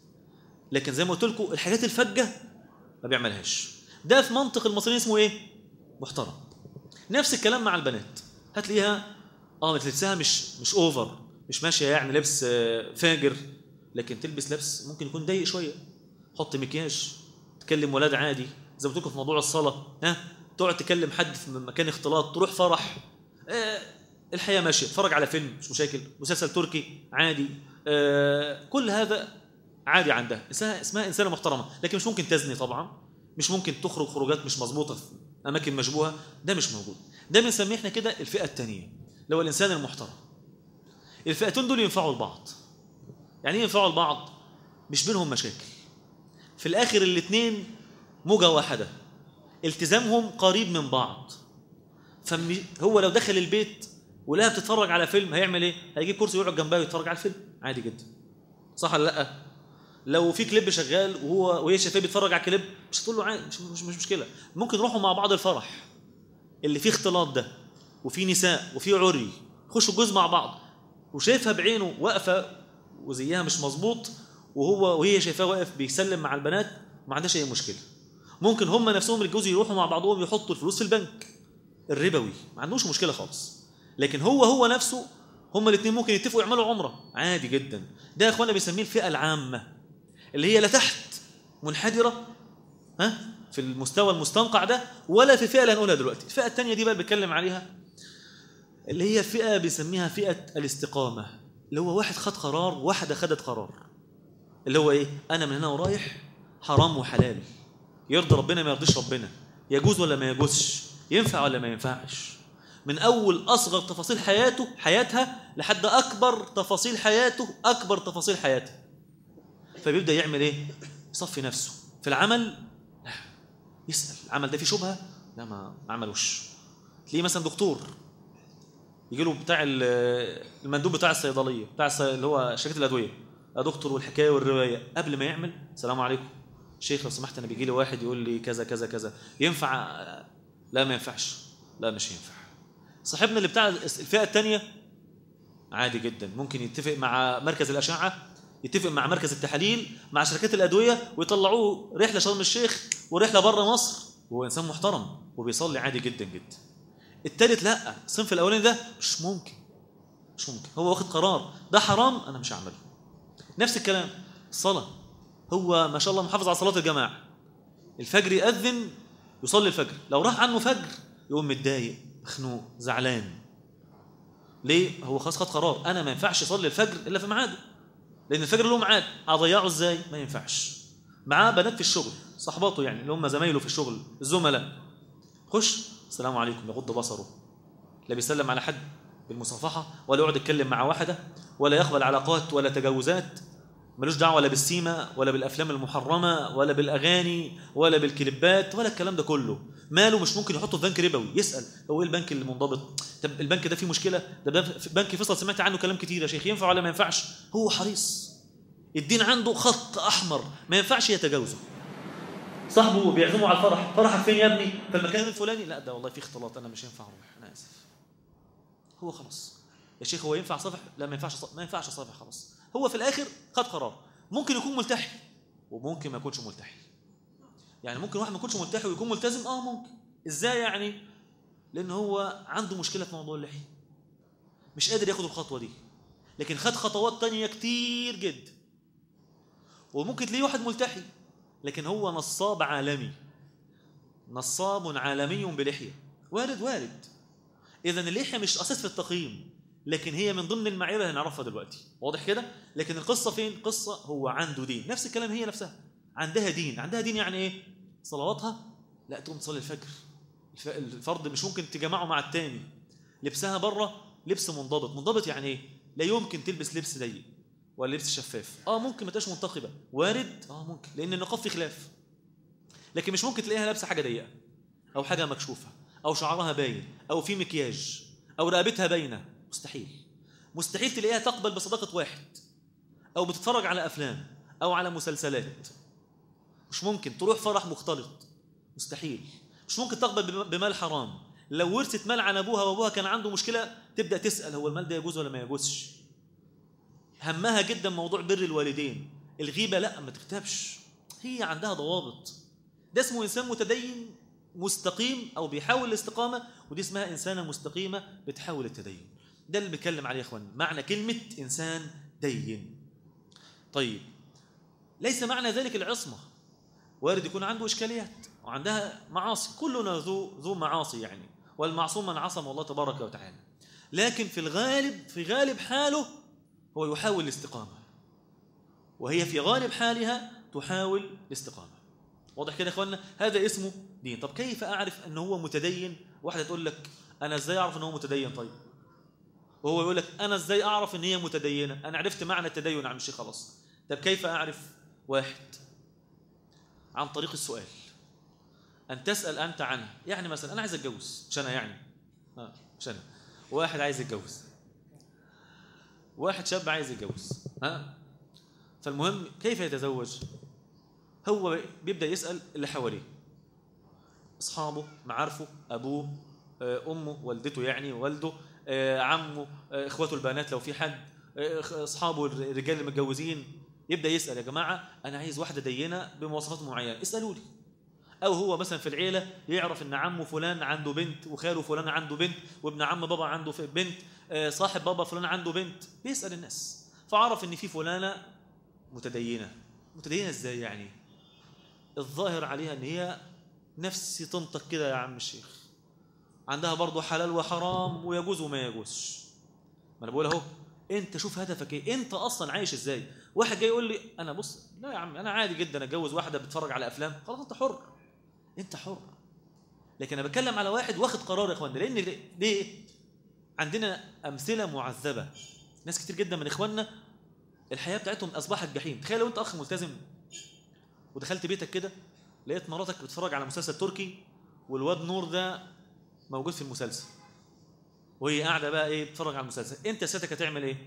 لكن زي ما قلت لكم الحاجات الفجه ما بيعملهاش ده في منطق المصريين اسمه ايه محترم نفس الكلام مع البنات هتلاقيها اه لبسها مش مش اوفر مش ماشيه يعني لبس آه، فاجر لكن تلبس لبس ممكن يكون ضيق شويه حط مكياج تكلم ولاد عادي زي ما قلت لكم في موضوع الصلاه ها تقعد تكلم حد في مكان اختلاط تروح فرح آه الحياه ماشيه تتفرج على فيلم مش مشاكل مسلسل تركي عادي آه كل هذا عادي عندها اسمها اسمها انسانه محترمه لكن مش ممكن تزني طبعا مش ممكن تخرج خروجات مش مظبوطه في اماكن مشبوهه ده مش موجود ده بنسميه احنا كده الفئه الثانيه اللي هو الانسان المحترم الفئتين دول ينفعوا لبعض يعني ايه ينفعوا لبعض مش بينهم مشاكل في الاخر الاثنين موجه واحده التزامهم قريب من بعض فهو لو دخل البيت ولها بتتفرج على فيلم هيعمل ايه هيجيب كرسي ويقعد جنبها ويتفرج على الفيلم عادي جدا صح ولا لا لو في كليب شغال وهو وهي شايفاه بيتفرج على الكليب مش هتقول له عادي مش, مش, مش مشكله ممكن يروحوا مع بعض الفرح اللي فيه اختلاط ده وفي نساء وفي عري يخشوا الجوز مع بعض وشايفها بعينه واقفه وزيها مش مظبوط وهو وهي شايفاه واقف بيسلم مع البنات ما عندهاش اي مشكله ممكن هم نفسهم الجوز يروحوا مع بعضهم يحطوا الفلوس في البنك الربوي ما عندوش مشكله خالص لكن هو هو نفسه هم الاثنين ممكن يتفقوا يعملوا عمره عادي جدا ده يا اخوانا بيسميه الفئه العامه اللي هي لا تحت منحدره ها في المستوى المستنقع ده ولا في الفئه اللي هنقولها دلوقتي الفئه الثانيه دي بقى اللي بتكلم عليها اللي هي فئه بيسميها فئه الاستقامه اللي هو واحد خد قرار واحده خدت قرار اللي هو ايه انا من هنا ورايح حرام وحلال يرضي ربنا ما يرضيش ربنا يجوز ولا ما يجوزش ينفع ولا ما ينفعش من اول اصغر تفاصيل حياته حياتها لحد اكبر تفاصيل حياته اكبر تفاصيل حياته فبيبدا يعمل ايه يصفي نفسه في العمل لا يسال العمل ده فيه شبهه لا ما ما عملوش تلاقيه مثلا دكتور يجي له بتاع ال- المندوب بتاع الصيدليه بتاع الصي- اللي هو شركه الادويه يا دكتور والحكايه والروايه قبل ما يعمل السلام عليكم شيخ لو سمحت انا بيجي لي واحد يقول لي كذا كذا كذا ينفع لا ما ينفعش لا مش ينفع صاحبنا اللي بتاع الفئه الثانيه عادي جدا ممكن يتفق مع مركز الاشعه يتفق مع مركز التحاليل مع شركات الادويه ويطلعوه رحله شرم الشيخ ورحله بره مصر وهو انسان محترم وبيصلي عادي جدا جدا التالت لا الصنف الاولاني ده مش ممكن مش ممكن هو واخد قرار ده حرام انا مش هعمله نفس الكلام الصلاه هو ما شاء الله محافظ على صلاه الجماعه الفجر يأذن يصلي الفجر لو راح عنه فجر يقوم متضايق مخنوق زعلان ليه هو خلاص خد قرار انا ما ينفعش اصلي الفجر الا في ميعاده لان الفجر له ميعاد اضيعه ازاي ما ينفعش معاه بنات في الشغل صحباته يعني اللي هم زمايله في الشغل الزملاء خش السلام عليكم يغض بصره لا بيسلم على حد بالمصافحه ولا يقعد يتكلم مع واحده ولا يقبل علاقات ولا تجاوزات ملوش دعوه لا بالسيما ولا بالافلام المحرمه ولا بالاغاني ولا بالكليبات ولا الكلام ده كله ماله مش ممكن يحطه في بنك ربوي يسال هو ايه البنك اللي منضبط طب البنك ده فيه مشكله ده بنك فيصل سمعت عنه كلام كتير يا شيخ ينفع ولا ما ينفعش هو حريص الدين عنده خط احمر ما ينفعش يتجاوزه صاحبه بيعزمه على الفرح فرحك فين يا ابني في المكان الفلاني لا ده والله في اختلاط انا مش ينفع اروح انا اسف هو خلاص يا شيخ هو ينفع صافح لا ما ينفعش صافح. ما ينفعش صافح خلاص هو في الاخر خد قرار ممكن يكون ملتحي وممكن ما يكونش ملتحي يعني ممكن واحد ما يكونش ملتحي ويكون ملتزم اه ممكن ازاي يعني لان هو عنده مشكله في موضوع اللحيه مش قادر ياخد الخطوه دي لكن خد خطوات تانية كتير جدا وممكن تلاقيه واحد ملتحي لكن هو نصاب عالمي نصاب عالمي بلحيه وارد وارد اذا اللحيه مش اساس في التقييم لكن هي من ضمن المعايير اللي هنعرفها دلوقتي واضح كده لكن القصه فين قصه هو عنده دين نفس الكلام هي نفسها عندها دين عندها دين يعني ايه صلواتها لا تقوم تصلي الفجر الف- الفرد مش ممكن تجمعه مع التاني لبسها بره لبس منضبط منضبط يعني ايه لا يمكن تلبس لبس ضيق ولا لبس شفاف اه ممكن ما تبقاش منتقبه وارد اه ممكن لان النقاب فيه خلاف لكن مش ممكن تلاقيها لابسه حاجه ضيقه او حاجه مكشوفه او شعرها باين او في مكياج او رقبتها باينه مستحيل مستحيل تلاقيها تقبل بصداقه واحد او بتتفرج على افلام او على مسلسلات مش ممكن تروح فرح مختلط مستحيل مش ممكن تقبل بم- بمال حرام لو ورثت مال عن ابوها وابوها كان عنده مشكله تبدا تسال هو المال ده يجوز ولا ما يجوزش همها جدا موضوع بر الوالدين الغيبه لا ما تكتبش هي عندها ضوابط ده اسمه انسان متدين مستقيم او بيحاول الاستقامه ودي اسمها انسانه مستقيمه بتحاول التدين ده اللي بنتكلم عليه يا اخوان معنى كلمه انسان دين طيب ليس معنى ذلك العصمه وارد يكون عنده اشكاليات وعندها معاصي كلنا ذو ذو معاصي يعني والمعصوم من عصم الله تبارك وتعالى لكن في الغالب في غالب حاله هو يحاول الاستقامه وهي في غالب حالها تحاول الاستقامه واضح كده يا اخوانا هذا اسمه دين طب كيف اعرف ان هو متدين واحده تقول لك انا ازاي اعرف ان هو متدين طيب وهو يقول لك انا ازاي اعرف ان هي متدينه انا عرفت معنى التدين يا عم الشيخ خلاص طب كيف اعرف واحد عن طريق السؤال ان تسال انت عنها يعني مثلا انا عايز اتجوز مش انا يعني اه مش انا واحد عايز يتجوز واحد شاب عايز يتجوز ها فالمهم كيف يتزوج هو بيبدا يسال اللي حواليه اصحابه معارفه ابوه آه، امه والدته يعني والده آه، عمه آه، اخواته البنات لو في حد آه، إخ- اصحابه الرجال المتجوزين يبدا يسال يا جماعه انا عايز واحده دينه بمواصفات معينه اسالوا لي او هو مثلا في العيله يعرف ان عمه فلان عنده بنت وخاله فلان عنده بنت وابن عم بابا عنده ف- بنت آه، صاحب بابا فلان عنده بنت بيسال الناس فعرف ان في فلانه متدينه متدينه ازاي يعني الظاهر عليها ان هي نفسي تنطق كده يا عم الشيخ عندها برضه حلال وحرام ويجوز وما يجوزش ما انا بقول اهو انت شوف هدفك ايه انت اصلا عايش ازاي واحد جاي يقول لي انا بص لا يا عم انا عادي جدا اتجوز واحده بتتفرج على افلام خلاص انت حر انت حر لكن انا بتكلم على واحد واخد قرار يا اخوانا لان ليه- ليه عندنا امثله معذبه ناس كتير جدا من اخواننا الحياه بتاعتهم اصبحت جحيم تخيل لو انت اخ ملتزم ودخلت بيتك كده لقيت مراتك بتتفرج على مسلسل تركي والواد نور ده موجود في المسلسل وهي قاعده بقى ايه بتتفرج على المسلسل انت ساعتك هتعمل ايه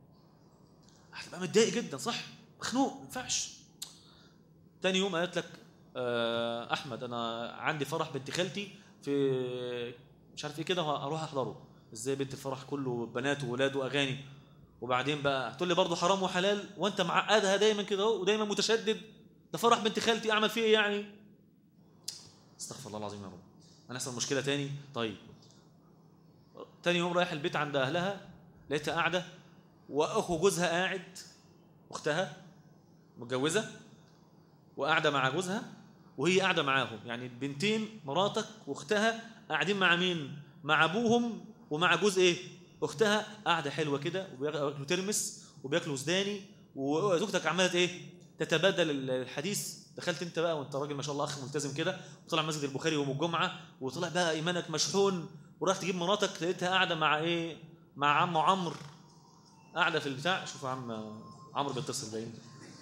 هتبقى متضايق جدا صح مخنوق ما ينفعش تاني يوم قالت لك آه، احمد انا عندي فرح بنت خالتي في مش عارف ايه كده هروح احضره ازاي بنت الفرح كله بنات وولاد واغاني وبعدين بقى تقول لي برضه حرام وحلال وانت معقدها دايما كده اهو ودايما متشدد ده فرح بنت خالتي اعمل فيه ايه يعني استغفر الله العظيم يا رب انا احصل مشكله تاني طيب تاني يوم رايح البيت عند اهلها لقيتها قاعده واخو جوزها قاعد اختها متجوزه وقاعده مع جوزها وهي قاعده معاهم يعني البنتين مراتك واختها قاعدين مع مين مع ابوهم ومع جوز ايه اختها قاعده حلوه كده وبياكلوا ترمس وبياكلوا سوداني وزوجتك عماله ايه تتبادل الحديث دخلت انت بقى وانت راجل ما شاء الله اخ ملتزم كده وطلع مسجد البخاري يوم الجمعه وطلع بقى ايمانك مشحون وراح تجيب مراتك لقيتها قاعده مع ايه مع عمه عمرو قاعده في البتاع شوف يا عم عمرو بيتصل باين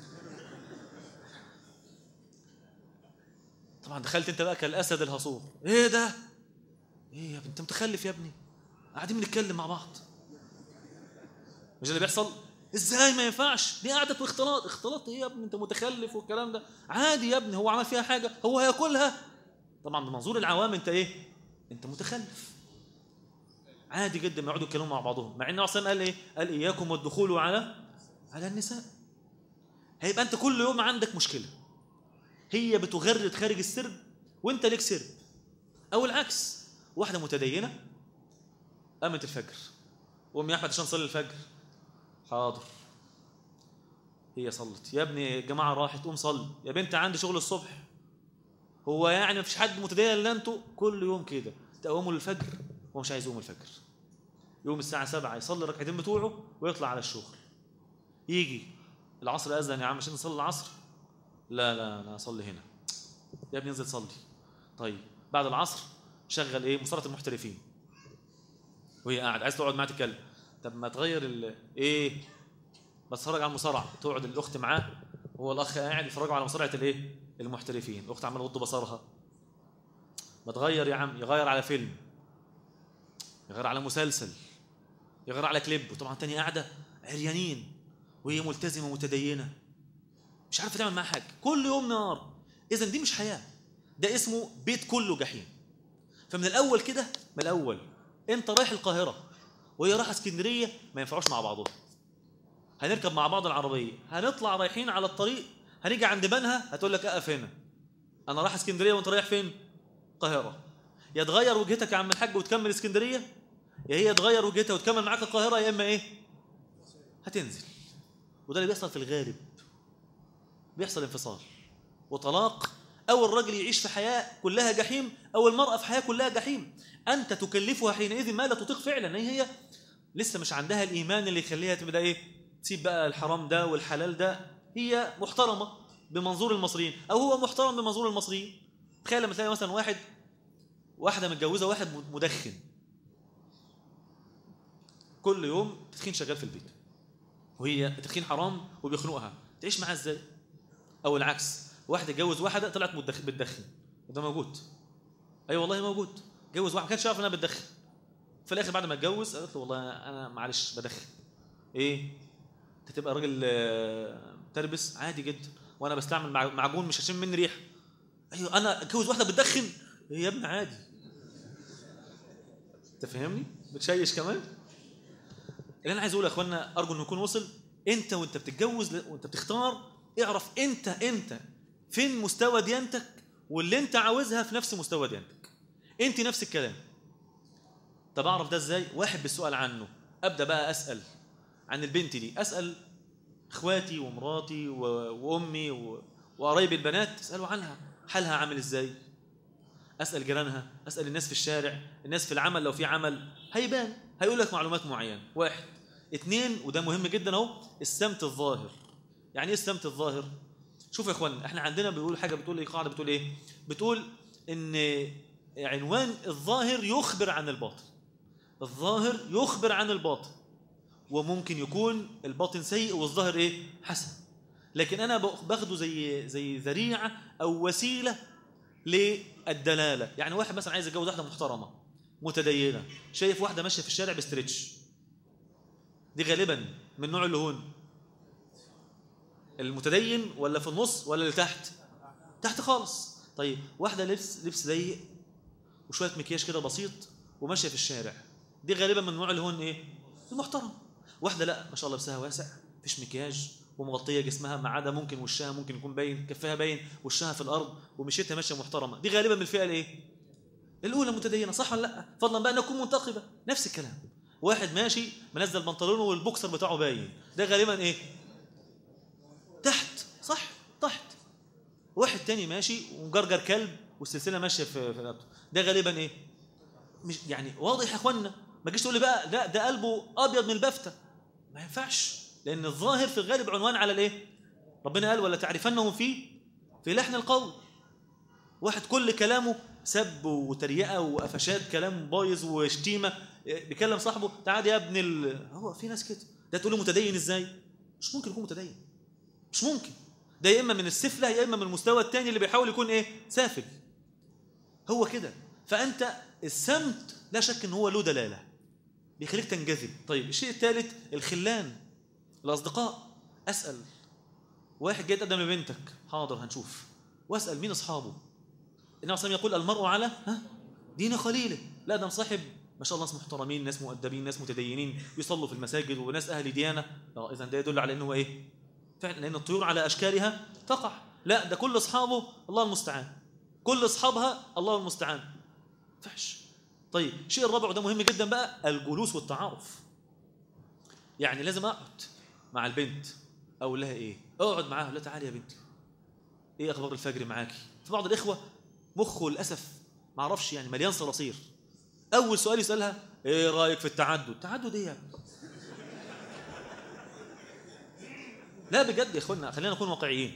طبعا دخلت انت بقى كالاسد الهصور ايه ده ايه يا ابني انت متخلف يا ابني قاعدين بنتكلم مع بعض مش اللي بيحصل ازاي ما ينفعش دي قعدة واختلاط اختلاط ايه يا ابني انت متخلف والكلام ده عادي يا ابني هو عمل فيها حاجه هو هياكلها طبعا بمنظور العوام انت ايه انت متخلف عادي جدا ما يقعدوا يتكلموا مع بعضهم مع ان عصام قال ايه قال اياكم والدخول على على النساء هيبقى انت كل يوم عندك مشكله هي بتغرد خارج السرب وانت ليك سرب او العكس واحده متدينه قامت الفجر قوم يا احمد عشان نصلي الفجر حاضر هي صلت يا ابني الجماعه راحت قوم صلي يا بنت عندي شغل الصبح هو يعني مفيش حد متدين الا انتوا كل يوم كده تقوموا للفجر هو مش عايز يقوم الفجر يوم الساعه 7 يصلي الركعتين بتوعه ويطلع على الشغل يجي العصر اذن يا عم عشان نصلي العصر لا لا انا اصلي هنا يا ابني انزل صلي طيب بعد العصر شغل ايه مصارعه المحترفين وهي قاعد عايز تقعد معاه تتكلم طب ما تغير ال ايه بتفرج على المصارعه تقعد الاخت معاه هو الاخ قاعد يتفرجوا على مصارعه الايه المحترفين الاخت عماله تغض بصرها ما تغير يا عم يغير على فيلم يغير على مسلسل يغير على كليب وطبعا تاني قاعده عريانين وهي ملتزمه متدينه مش عارفه تعمل معاه حاجه كل يوم نار اذا دي مش حياه ده اسمه بيت كله جحيم فمن الاول كده من الاول انت رايح القاهره وهي رايحه اسكندريه ما ينفعوش مع بعضهم هنركب مع بعض العربيه هنطلع رايحين على الطريق هنيجي عند بنها هتقول لك اقف هنا انا رايح اسكندريه وانت رايح فين القاهره يا تغير وجهتك يا عم الحاج وتكمل اسكندريه يا هي تغير وجهتها وتكمل معاك القاهره يا اما ايه هتنزل وده اللي بيحصل في الغالب بيحصل انفصال وطلاق او الرجل يعيش في حياه كلها جحيم او المراه في حياه كلها جحيم انت تكلفها حينئذ ما لا تطيق فعلا هي هي لسه مش عندها الايمان اللي يخليها تبدا ايه تسيب بقى الحرام ده والحلال ده هي محترمه بمنظور المصريين او هو محترم بمنظور المصريين تخيل لما تلاقي مثلا واحد واحده متجوزه واحد مدخن كل يوم تدخين شغال في البيت وهي التدخين حرام وبيخنقها تعيش معاه ازاي او العكس واحد اتجوز واحده طلعت متدخن بتدخن وده موجود اي أيوة والله موجود جوز واحد ما كانش يعرف انها بتدخن في الاخر بعد ما اتجوز قالت له والله انا معلش بدخن ايه انت تبقى راجل آه، تربس عادي جدا وانا بستعمل مع- معجون مش هشم مني ريحه ايوه انا اتجوز واحده بتدخن إيه يا ابني عادي انت فاهمني بتشيش كمان اللي انا عايز اقوله يا اخوانا ارجو انه يكون وصل انت وانت بتتجوز وانت بتختار اعرف انت انت فين مستوى ديانتك واللي انت عاوزها في نفس مستوى ديانتك انت نفس الكلام طب اعرف ده ازاي واحد بالسؤال عنه ابدا بقى اسال عن البنت دي اسال اخواتي ومراتي و... وامي و... وقرايبي البنات اسالوا عنها حالها عامل ازاي اسال جيرانها اسال الناس في الشارع الناس في العمل لو في عمل هيبان هيقول لك معلومات معينه واحد اثنين وده مهم جدا اهو السمت الظاهر يعني ايه السمت الظاهر شوف يا اخوانا احنا عندنا بيقول حاجه بتقول ايه قاعده بتقول ايه بتقول ان عنوان الظاهر يخبر عن الباطن الظاهر يخبر عن الباطن وممكن يكون الباطن سيء والظاهر ايه حسن لكن انا باخده زي زي ذريعه او وسيله للدلاله يعني واحد مثلا عايز يتجوز واحده محترمه متدينه شايف واحده ماشيه في الشارع بستريتش دي غالبا من نوع اللي هون المتدين ولا في النص ولا اللي تحت تحت خالص طيب واحده لبس لبس ضيق وشويه مكياج كده بسيط وماشيه في الشارع دي غالبا من نوع اللي هون ايه المحترم واحده لا ما شاء الله لبسها واسع مفيش مكياج ومغطيه جسمها ما عدا ممكن وشها ممكن يكون باين كفها باين وشها في الارض ومشيتها ماشيه محترمه دي غالبا من الفئه الايه الاولى متدينه صح ولا لا فضلا بقى ان اكون منتقبه نفس الكلام واحد ماشي منزل بنطلونه والبوكسر بتاعه باين ده غالبا ايه تحت صح تحت واحد تاني ماشي ومجرجر كلب والسلسله ماشيه في في رقبته ده غالبا ايه مش يعني واضح يا اخوانا ما تجيش تقول لي بقى لا ده قلبه ابيض من البفته ما ينفعش لان الظاهر في الغالب عنوان على الايه ربنا قال ولا تعرفنهم في في لحن القول واحد كل كلامه سب وتريقه وقفشات كلام بايظ وشتيمه بيكلم صاحبه تعال يا ابن ال... هو في ناس كده ده تقول له متدين ازاي مش ممكن يكون متدين مش ممكن ده يا اما من السفله يا اما من المستوى الثاني اللي بيحاول يكون ايه سافل هو كده فانت السمت لا شك ان هو له دلاله بيخليك تنجذب طيب الشيء الثالث الخلان الاصدقاء اسال واحد جاي يتقدم لبنتك حاضر هنشوف واسال مين اصحابه النبي صلى الله عليه وسلم يقول المرء على ها دين خليله لا ده مصاحب ما شاء الله ناس محترمين ناس مؤدبين ناس متدينين بيصلوا في المساجد وناس اهل ديانه اه اذا ده يدل على انه هو ايه فعلا لان الطيور على اشكالها تقع لا ده كل اصحابه الله المستعان كل اصحابها الله المستعان فحش طيب الشيء الرابع وده مهم جدا بقى الجلوس والتعارف يعني لازم اقعد مع البنت اقول لها ايه اقعد معاها لا تعالي يا بنتي ايه اخبار الفجر معاكي في بعض الاخوه مخه للاسف ما اعرفش يعني مليان صراصير اول سؤال يسالها ايه رايك في التعدد التعدد ايه يا ابني لا بجد يا اخوانا خلينا نكون واقعيين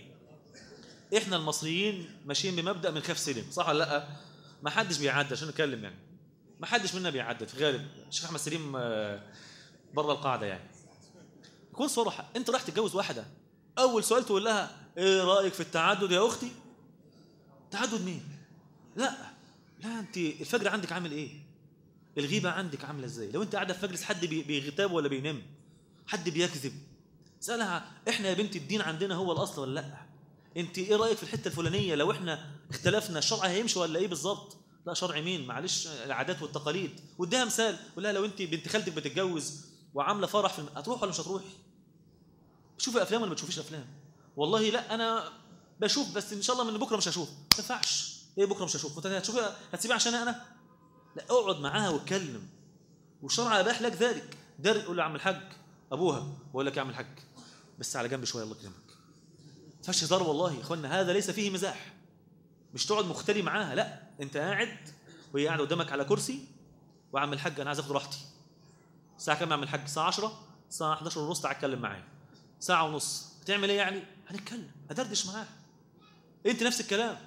احنا المصريين ماشيين بمبدا من خاف سلم صح ولا لا ما حدش بيعدي عشان نتكلم يعني ما حدش منا بيعدي في غالب الشيخ احمد سليم بره القاعده يعني كون صراحه انت رايح تتجوز واحده اول سؤال تقول لها ايه رايك في التعدد يا اختي تعدد مين لا لا انت الفجر عندك عامل ايه الغيبه عندك عامله ازاي لو انت قاعده في مجلس حد بيغتاب ولا بينام حد بيكذب سالها احنا يا بنتي الدين عندنا هو الاصل ولا لا انت ايه رايك في الحته الفلانيه لو احنا اختلفنا الشرع هيمشي ولا ايه بالظبط لا شرع مين معلش العادات والتقاليد واديها مثال قول لها لو انت بنت خالتك بتتجوز وعامله فرح في الم... هتروح ولا مش هتروح بتشوفي افلام ولا ما بتشوفيش افلام والله لا انا بشوف بس ان شاء الله من بكره مش هشوف ما ينفعش ايه بكره مش هشوف انت هتشوفي هتسيبيها عشان انا لا اقعد معاها واتكلم والشرع اباح لك ذلك در قول له يا عم الحاج ابوها بقول لك يا عم الحاج بس على جنب شويه الله يكرمك ما فيهاش هزار والله يا اخوانا هذا ليس فيه مزاح مش تقعد مختلي معاها لا انت قاعد وهي قاعده قدامك على كرسي وعم الحاج انا عايز اخد راحتي الساعه كام يا عم الحاج الساعه 10 الساعه 11 ونص تعال اتكلم معايا ساعه ونص بتعمل ايه يعني هنتكلم ادردش معاه انت نفس الكلام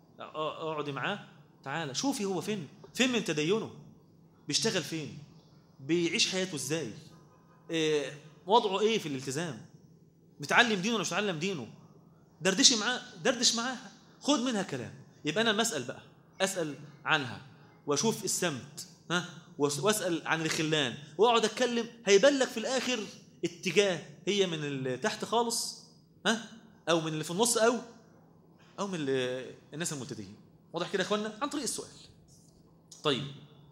اقعدي معاه تعالى شوفي هو فين فين من تدينه بيشتغل فين بيعيش حياته ازاي إيه وضعه ايه في الالتزام متعلم دينه ولا مش متعلم دينه دردشي معاه دردش معاها خد منها كلام يبقى انا المسأل بقى اسال عنها واشوف السمت ها واسال عن الخلان واقعد اتكلم هيبان لك في الاخر اتجاه هي من اللي تحت خالص ها او من اللي في النص او او من الناس المبتدئين واضح كده يا اخوانا عن طريق السؤال طيب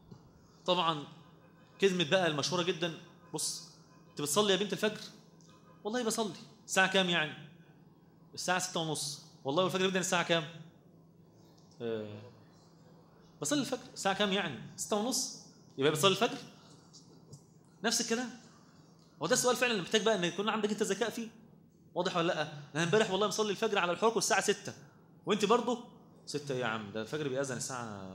طبعا كلمه بقى المشهوره جدا بص انت بتصلي يا بنت الفجر والله بصلي الساعه كام يعني الساعه ستة ونص والله الفجر بيبدا الساعه كام أه بصلي الفجر الساعه كام يعني ستة ونص يبقى بتصلي الفجر نفس الكلام هو ده السؤال فعلا اللي محتاج بقى ان يكون عندك انت ذكاء فيه واضح ولا لا انا امبارح والله مصلي الفجر على الحرق الساعه 6 وانت برضه 6 يا عم ده الفجر بيأذن الساعه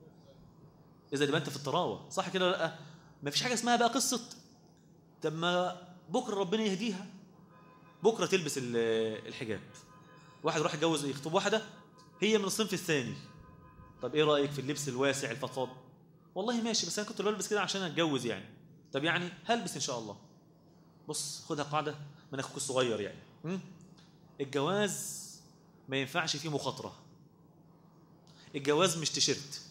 اذا يبقى انت في الطراوه صح كده ولا لا ما فيش حاجه اسمها بقى قصه طب ما بكره ربنا يهديها بكره تلبس الحجاب واحد راح يتجوز يخطب واحده هي من الصنف الثاني طب ايه رايك في اللبس الواسع الفضفاض والله ماشي بس انا كنت بلبس كده عشان اتجوز يعني طب يعني هلبس ان شاء الله بص خدها قاعده من اخوك الصغير يعني م? الجواز ما ينفعش فيه مخاطره الجواز مش تيشيرت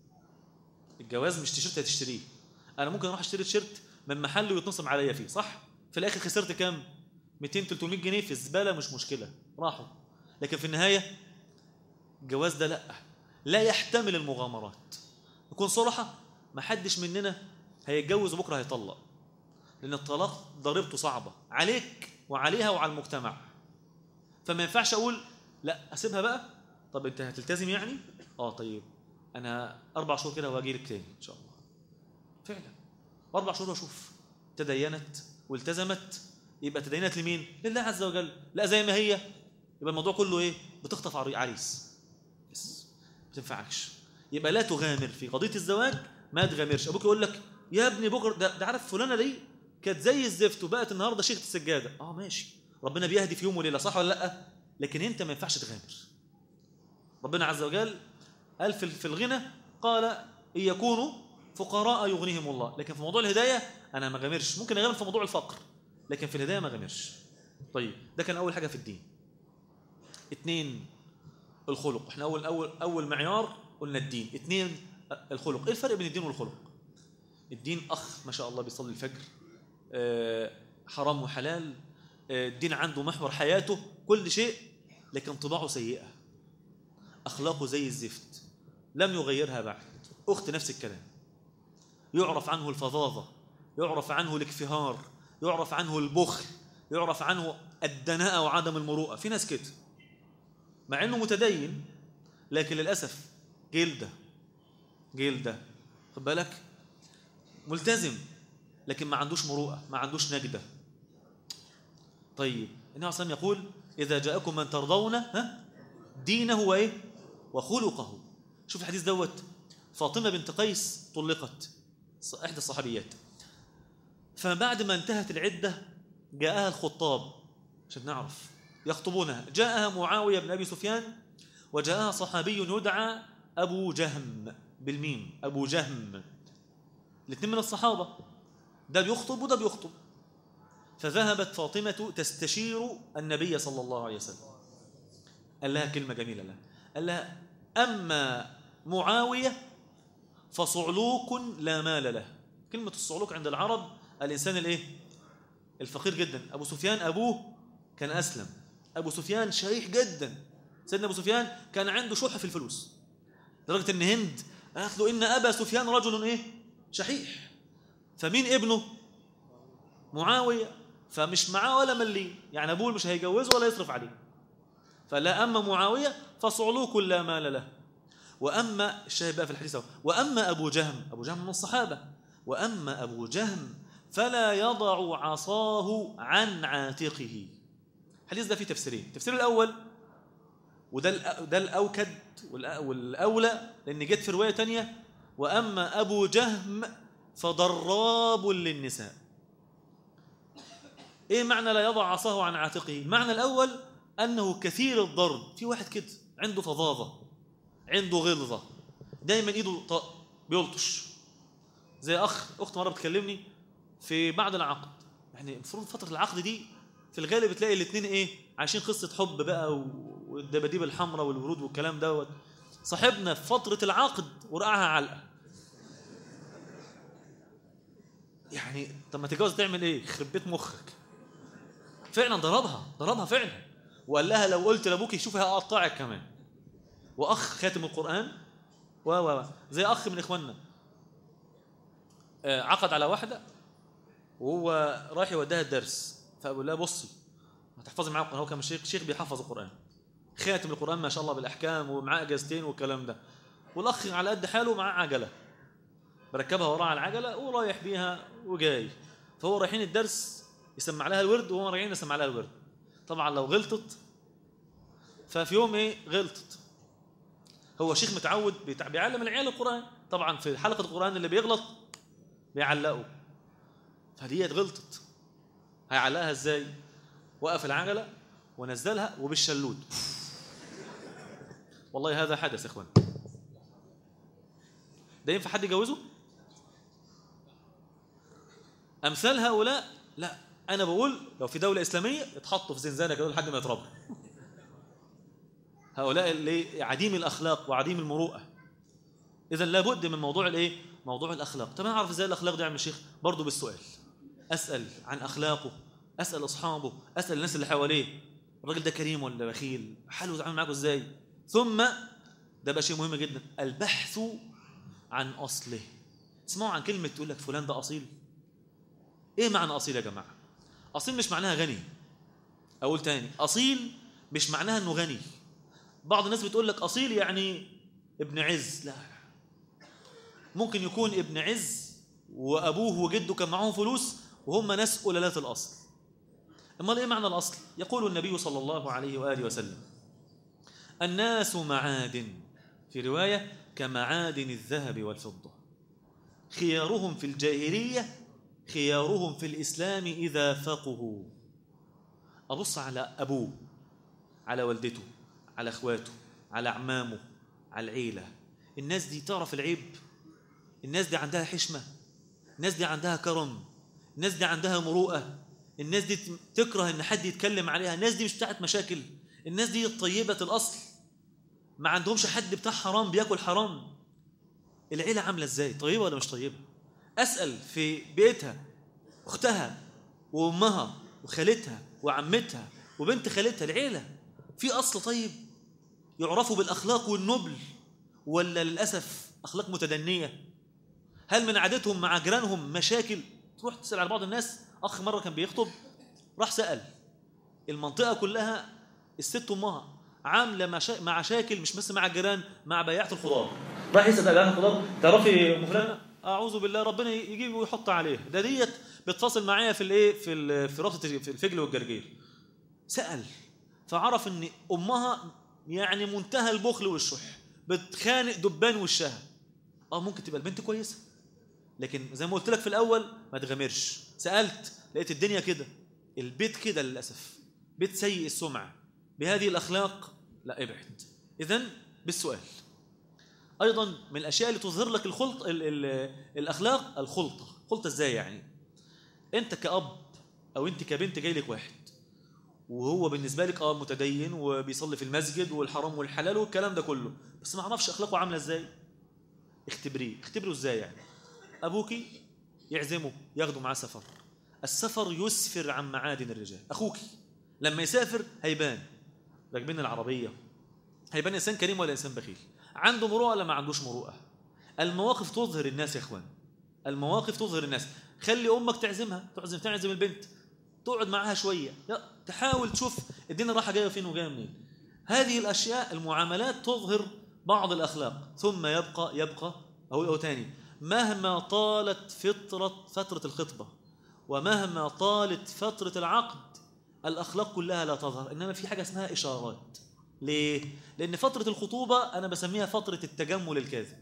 الجواز مش تيشيرت هتشتريه انا ممكن اروح اشتري تيشيرت من محل ويتنصب عليا فيه صح في الاخر خسرت كام 200 300 جنيه في الزباله مش مشكله راحوا لكن في النهايه الجواز ده لا لا يحتمل المغامرات نكون صراحه ما حدش مننا هيتجوز وبكره هيطلق لان الطلاق ضريبته صعبه عليك وعليها وعلى المجتمع فما ينفعش اقول لا اسيبها بقى طب انت هتلتزم يعني اه طيب انا اربع شهور كده واجي لك تاني ان شاء الله فعلا اربع شهور واشوف تدينت والتزمت يبقى تدينت لمين لله عز وجل لا زي ما هي يبقى الموضوع كله ايه بتخطف عريس بس ما تنفعكش يبقى لا تغامر في قضيه الزواج ما تغامرش ابوك يقول لك يا ابني بكره ده, ده عارف فلانه دي كانت زي الزفت وبقت النهارده شيخه السجاده اه ماشي ربنا بيهدي في يوم وليله صح ولا لا لكن انت ما ينفعش تغامر ربنا عز وجل قال في الغنى قال ان يكونوا فقراء يغنيهم الله لكن في موضوع الهدايه انا ما غامرش ممكن اغامر في موضوع الفقر لكن في الهدايه ما غامرش طيب ده كان اول حاجه في الدين اثنين الخلق احنا اول اول اول معيار قلنا الدين اثنين الخلق ايه الفرق بين الدين والخلق الدين اخ ما شاء الله بيصلي الفجر آه حرام وحلال آه الدين عنده محور حياته كل شيء لكن طباعه سيئه اخلاقه زي الزفت لم يغيرها بعد اخت نفس الكلام يعرف عنه الفظاظه يعرف عنه الاكفهار يعرف عنه البخل يعرف عنه الدناءة وعدم المروءة في ناس كده مع انه متدين لكن للاسف جلده جلده خد بالك ملتزم لكن ما عندوش مروءه ما عندوش نجده طيب النبي صلى الله عليه وسلم يقول اذا جاءكم من ترضون ها دينه وايه وخلقه شوف الحديث دوت فاطمه بنت قيس طلقت احدى الصحابيات فبعد ما انتهت العده جاءها الخطاب عشان نعرف يخطبونها جاءها معاوية بن أبي سفيان وجاءها صحابي يدعى أبو جهم بالميم أبو جهم الاثنين من الصحابة ده بيخطب وده بيخطب فذهبت فاطمة تستشير النبي صلى الله عليه وسلم قال لها كلمة جميلة لها قال لها أما معاوية فصعلوك لا مال له كلمة الصعلوك عند العرب الإنسان الإيه؟ الفقير جدا أبو سفيان أبوه كان أسلم أبو سفيان شريح جدا سيدنا أبو سفيان كان عنده شح في الفلوس لدرجة إن هند قالت له إن أبا سفيان رجل إيه شحيح فمين ابنه معاوية فمش معاه ولا ملي يعني أبوه مش هيجوزه ولا يصرف عليه فلا أما معاوية فصعلوك لا مال له وأما الشاهد بقى في الحديث أهو وأما أبو جهم أبو جهم من الصحابة وأما أبو جهم فلا يضع عصاه عن عاتقه الحديث ده فيه تفسيرين التفسير الأول وده ده الأوكد والأولى لأن جت في رواية تانية وأما أبو جهم فضراب للنساء إيه معنى لا يضع عصاه عن عاتقه المعنى الأول أنه كثير الضرب في واحد كده عنده فظاظة عنده غلظة دايما إيده طق بيلطش زي أخ أخت مرة بتكلمني في بعد العقد يعني المفروض فترة العقد دي في الغالب بتلاقي الاثنين ايه عايشين قصه حب بقى والدباديب الحمراء والورود والكلام دوت صاحبنا في فتره العقد ورقعها علقه يعني طب ما تتجوز تعمل ايه يخرب بيت مخك فعلا ضربها ضربها فعلا وقال لها لو قلت لابوكي شوفي هقطعك كمان واخ خاتم القران و و زي اخ من اخواننا عقد على واحده وهو رايح يوديها الدرس فأقول لها بصي هتحفظي معاه القرآن هو كان شيخ شيخ بيحفظ القرآن خاتم القرآن ما شاء الله بالأحكام ومعاه أجازتين والكلام ده والأخ على قد حاله معاه عجلة بركبها وراه على العجلة ورايح بيها وجاي فهو رايحين الدرس يسمع لها الورد وهم راجعين يسمع لها الورد طبعا لو غلطت ففي يوم ايه غلطت هو شيخ متعود بيعلم العيال القرآن طبعا في حلقة القرآن اللي بيغلط بيعلقوا فديت غلطت هيعلقها ازاي وقف العجله ونزلها وبالشلود والله هذا حدث يا اخوان ده ينفع حد يجوزه امثال هؤلاء لا انا بقول لو في دوله اسلاميه يتحطوا في زنزانه كده لحد ما يتربوا هؤلاء اللي عديم الاخلاق وعديم المروءه اذا لابد من موضوع الايه موضوع الاخلاق طب انا اعرف ازاي الاخلاق دي يا عم الشيخ برضه بالسؤال اسال عن اخلاقه اسال اصحابه اسال الناس اللي حواليه الراجل ده كريم ولا بخيل حاله يتعامل معاكم ازاي ثم ده بقى شيء مهم جدا البحث عن اصله تسمعوا عن كلمه تقول لك فلان ده اصيل ايه معنى اصيل يا جماعه اصيل مش معناها غني اقول تاني اصيل مش معناها انه غني بعض الناس بتقول لك اصيل يعني ابن عز لا ممكن يكون ابن عز وابوه وجده كان معاهم فلوس وهم ناس قلالات الاصل امال ايه معنى الاصل يقول النبي صلى الله عليه واله وسلم الناس معادن في روايه كمعادن الذهب والفضه خيارهم في الجاهليه خيارهم في الاسلام اذا فقهوا ابص على ابوه على والدته على اخواته على اعمامه على العيله الناس دي تعرف العيب الناس دي عندها حشمه الناس دي عندها كرم الناس دي عندها مروءه الناس دي تكره ان حد يتكلم عليها الناس دي مش بتاعت مشاكل الناس دي طيبه الاصل ما عندهمش حد بتاع حرام بياكل حرام العيله عامله ازاي طيبه ولا مش طيبه اسال في بيتها اختها وامها وخالتها وعمتها وبنت خالتها العيله في اصل طيب يعرفوا بالاخلاق والنبل ولا للاسف اخلاق متدنيه هل من عادتهم مع جيرانهم مشاكل تروح تسال على بعض الناس اخ مره كان بيخطب راح سال المنطقه كلها الست امها عامله مشا... مع مشاكل مش بس مع الجيران مع بياعه الخضار راح يسال بياعه الخضار تعرفي ام فلانه اعوذ بالله ربنا يجيب ويحط عليه ده ديت بتفاصل معايا في الايه في ال... في رابطه في الفجل والجرجير سال فعرف ان امها يعني منتهى البخل والشح بتخانق دبان وشها اه ممكن تبقى البنت كويسه لكن زي ما قلت لك في الاول ما تغامرش سالت لقيت الدنيا كده البيت كده للاسف بيت سيء السمعه بهذه الاخلاق لا ابعد اذا بالسؤال ايضا من الاشياء اللي تظهر لك الخلط ال ال الاخلاق الخلطه خلطه ازاي يعني انت كاب او انت كبنت جاي لك واحد وهو بالنسبه لك اه متدين وبيصلي في المسجد والحرام والحلال والكلام ده كله بس ما اعرفش اخلاقه عامله ازاي اختبريه اختبره ازاي يعني ابوكي يعزمه ياخده معاه سفر السفر يسفر عن معادن الرجال اخوكي لما يسافر هيبان راكبين العربيه هيبان انسان كريم ولا انسان بخيل عنده مروءه ولا ما عندوش مروءه المواقف تظهر الناس يا اخوان المواقف تظهر الناس خلي امك تعزمها تعزم تعزم البنت تقعد معاها شويه لا تحاول تشوف الدنيا رايحه جايه فين وجايه منين هذه الاشياء المعاملات تظهر بعض الاخلاق ثم يبقى يبقى او او تاني مهما طالت فتره فتره الخطبه ومهما طالت فتره العقد الاخلاق كلها لا تظهر انما في حاجه اسمها اشارات ليه لان فتره الخطوبه انا بسميها فتره التجمل الكاذب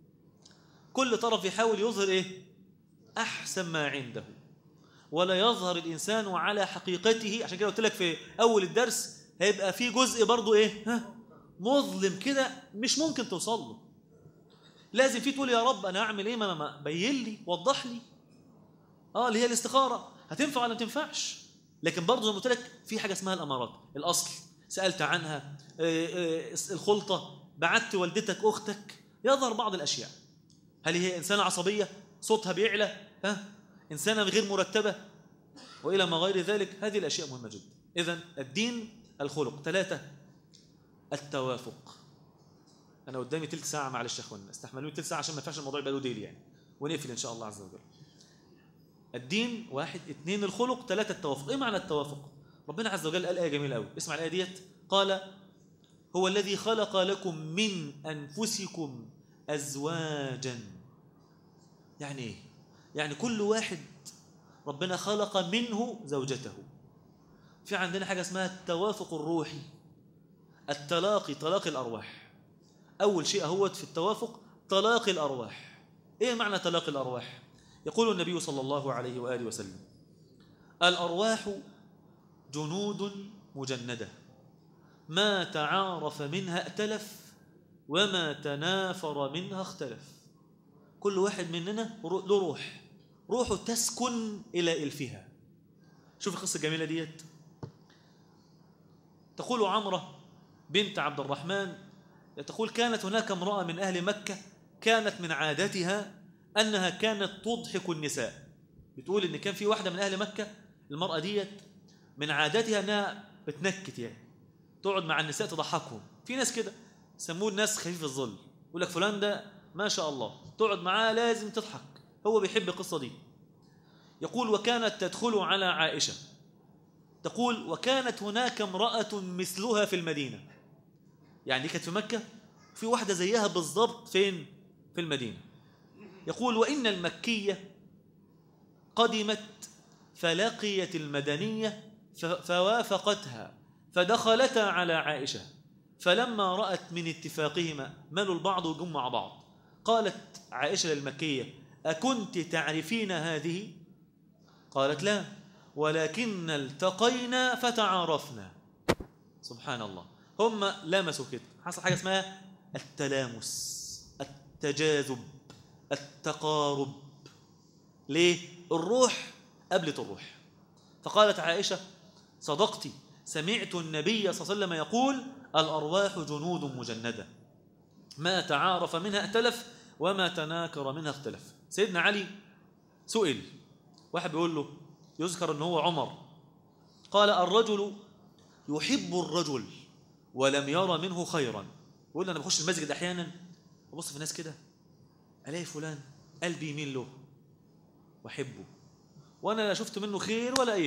كل طرف يحاول يظهر ايه احسن ما عنده ولا يظهر الانسان على حقيقته عشان كده قلت لك في اول الدرس هيبقى في جزء برضه ايه ها مظلم كده مش ممكن توصل له لازم في تقول يا رب انا اعمل ايه ما ما بين لي وضح لي اه اللي هي الاستخاره هتنفع ولا ما تنفعش لكن برضه زي ما قلت لك في حاجه اسمها الامارات الاصل سالت عنها آه، آه، الخلطه بعت والدتك اختك يظهر بعض الاشياء هل هي انسانه عصبيه صوتها بيعلى ها انسانه غير مرتبه والى ما غير ذلك هذه الاشياء مهمه جدا اذا الدين الخلق ثلاثه التوافق انا قدامي تلت ساعه معلش يا اخوانا استحملوني تلت ساعه عشان ما ينفعش الموضوع يبقى له ديل يعني ونقفل ان شاء الله عز وجل الدين واحد اثنين الخلق ثلاثة التوافق ايه معنى التوافق ربنا عز وجل قال آية جميلة قوي اسمع الآية ديت قال هو الذي خلق لكم من أنفسكم أزواجا يعني ايه يعني كل واحد ربنا خلق منه زوجته في عندنا حاجة اسمها التوافق الروحي التلاقي تلاقي الأرواح أول شيء هو في التوافق تلاقي الأرواح إيه معنى تلاقي الأرواح يقول النبي صلى الله عليه وآله وسلم الأرواح جنود مجندة ما تعارف منها ائتلف وما تنافر منها اختلف كل واحد مننا له روح روحه تسكن إلى إلفها شوف القصة الجميلة ديت تقول عمرة بنت عبد الرحمن تقول كانت هناك امرأة من أهل مكة كانت من عادتها أنها كانت تضحك النساء بتقول إن كان في واحدة من أهل مكة المرأة ديت من عادتها أنها بتنكت يعني تقعد مع النساء تضحكهم في ناس كده يسموه الناس خفيف الظل يقول لك فلان ده ما شاء الله تقعد معاه لازم تضحك هو بيحب القصة دي يقول وكانت تدخل على عائشة تقول وكانت هناك امرأة مثلها في المدينة يعني كانت في مكة في واحدة زيها بالضبط فين في المدينة يقول وإن المكية قدمت فلقيت المدنية فوافقتها فدخلتا على عائشة فلما رأت من اتفاقهما ملوا البعض وجم مع بعض قالت عائشة للمكية أكنت تعرفين هذه؟ قالت لا ولكن التقينا فتعارفنا سبحان الله هم لمسوا كده حصل حاجة اسمها التلامس التجاذب التقارب ليه؟ الروح قبلت الروح فقالت عائشة صدقتي سمعت النبي صلى الله عليه وسلم يقول الأرواح جنود مجندة ما تعارف منها ائتلف وما تناكر منها اختلف سيدنا علي سئل واحد بيقول له يذكر ان هو عمر قال الرجل يحب الرجل ولم يرى منه خيرا يقول انا بخش المسجد احيانا ابص في الناس كده الاقي فلان قلبي يميل له واحبه وانا لا شفت منه خير ولا اي شيء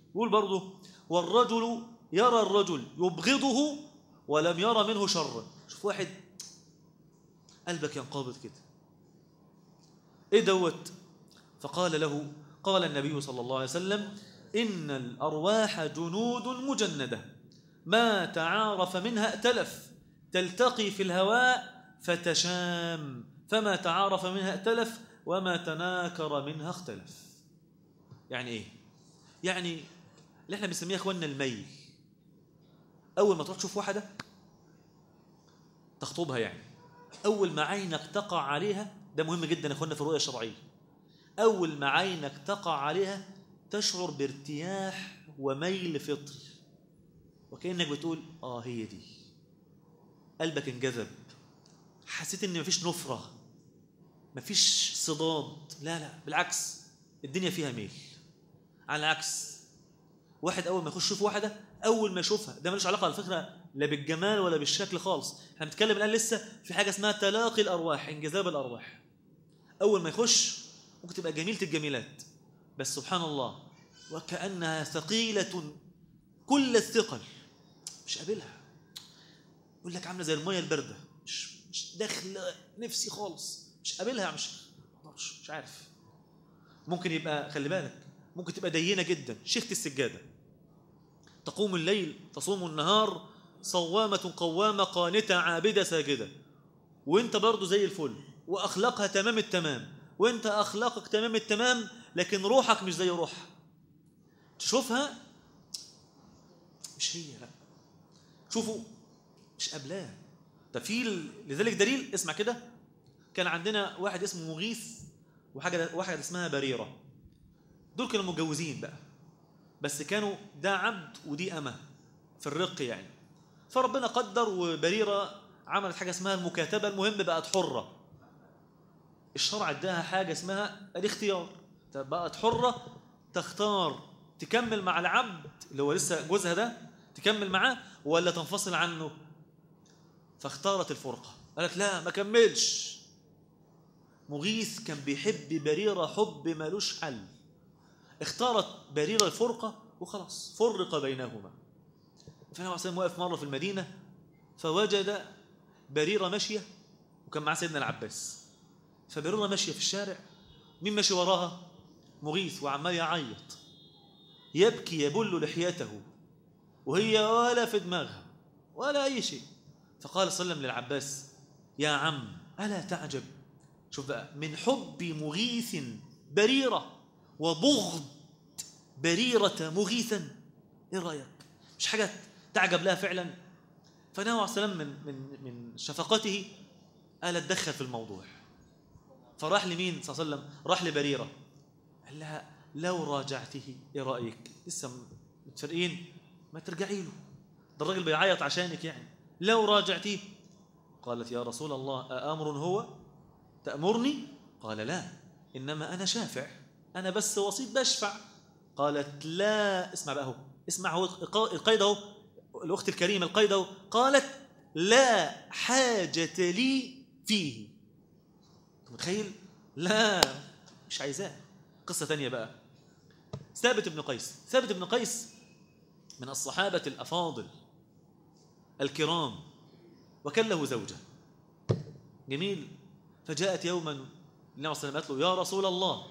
يقول برضه والرجل يرى الرجل يبغضه ولم يرى منه شرا شوف واحد قلبك ينقبض كده ايه دوت فقال له قال النبي صلى الله عليه وسلم ان الارواح جنود مجنده ما تعارف منها ائتلف تلتقي في الهواء فتشام فما تعارف منها ائتلف وما تناكر منها اختلف يعني ايه يعني اللي احنا بنسميها اخواننا الميل اول ما تروح تشوف واحده تخطبها يعني اول ما عينك تقع عليها ده مهم جدا يا اخواننا في الرؤيه الشرعيه اول ما عينك تقع عليها تشعر بارتياح وميل فطري وكانك بتقول اه هي دي قلبك انجذب حسيت ان مفيش نفره مفيش صداد لا لا بالعكس الدنيا فيها ميل على العكس واحد اول ما يخش يشوف واحده اول ما يشوفها ده ملوش علاقه على فكره لا بالجمال ولا بالشكل خالص احنا بنتكلم الان لسه في حاجه اسمها تلاقي الارواح انجذاب الارواح اول ما يخش ممكن تبقى جميله الجميلات بس سبحان الله وكانها ثقيله كل الثقل مش قابلها يقول لك عامله زي الميه البارده مش مش داخله نفسي خالص مش قابلها مش مش, مش عارف ممكن يبقى خلي بالك ممكن تبقى دينه جدا شيخه السجاده تقوم الليل تصوم النهار صوامة قوامة قانتة عابدة ساجدة وانت برضو زي الفل واخلاقها تمام التمام وانت اخلاقك تمام التمام لكن روحك مش زي روحها تشوفها مش هي لا شوفوا مش قبلها ده في لذلك دليل اسمع كده كان عندنا واحد اسمه مغيث وحاجه واحد اسمها بريره دول كانوا متجوزين بقى بس كانوا ده عبد ودي امه في الرق يعني فربنا قدر وبريره عملت حاجه اسمها المكاتبه المهم بقت حره الشرع اداها حاجه اسمها الاختيار بقت حره تختار تكمل مع العبد اللي هو لسه جوزها ده تكمل معاه ولا تنفصل عنه فاختارت الفرقه قالت لا ما كملش مغيث كان بيحب بريره حب ملوش حل اختارت بريره الفرقه وخلاص فرق بينهما فالنبي عليه واقف مره في المدينه فوجد بريره ماشيه وكان معاه سيدنا العباس فبريره ماشيه في الشارع مين ماشي وراها مغيث وعمال يعيط يبكي يبل لحيته وهي ولا في دماغها ولا اي شيء فقال صلى الله عليه وسلم للعباس يا عم الا تعجب شوف بقى من حب مغيث بريره وبغض بريره مغيثا ايه رايك مش حاجه تعجب لها فعلا فالنبي عليه السلام من من من شفقته قال اتدخل في الموضوع فراح لمين صلى الله عليه وسلم راح لبريره قال لها لو راجعته ايه رايك لسه متفرقين ما ترجعي له ده الراجل بيعيط عشانك يعني لو راجعتيه قالت يا رسول الله أأمر هو تأمرني قال لا إنما أنا شافع أنا بس وسيط بشفع قالت لا اسمع بقى هو اسمع هو القيد اهو الأخت الكريمة القيد اهو قالت لا حاجة لي فيه أنت متخيل لا مش عايزاه قصة تانية بقى ثابت بن قيس ثابت بن قيس من الصحابة الأفاضل الكرام وكان له زوجة جميل فجاءت يوما النبي صلى الله عليه وسلم قالت له يا رسول الله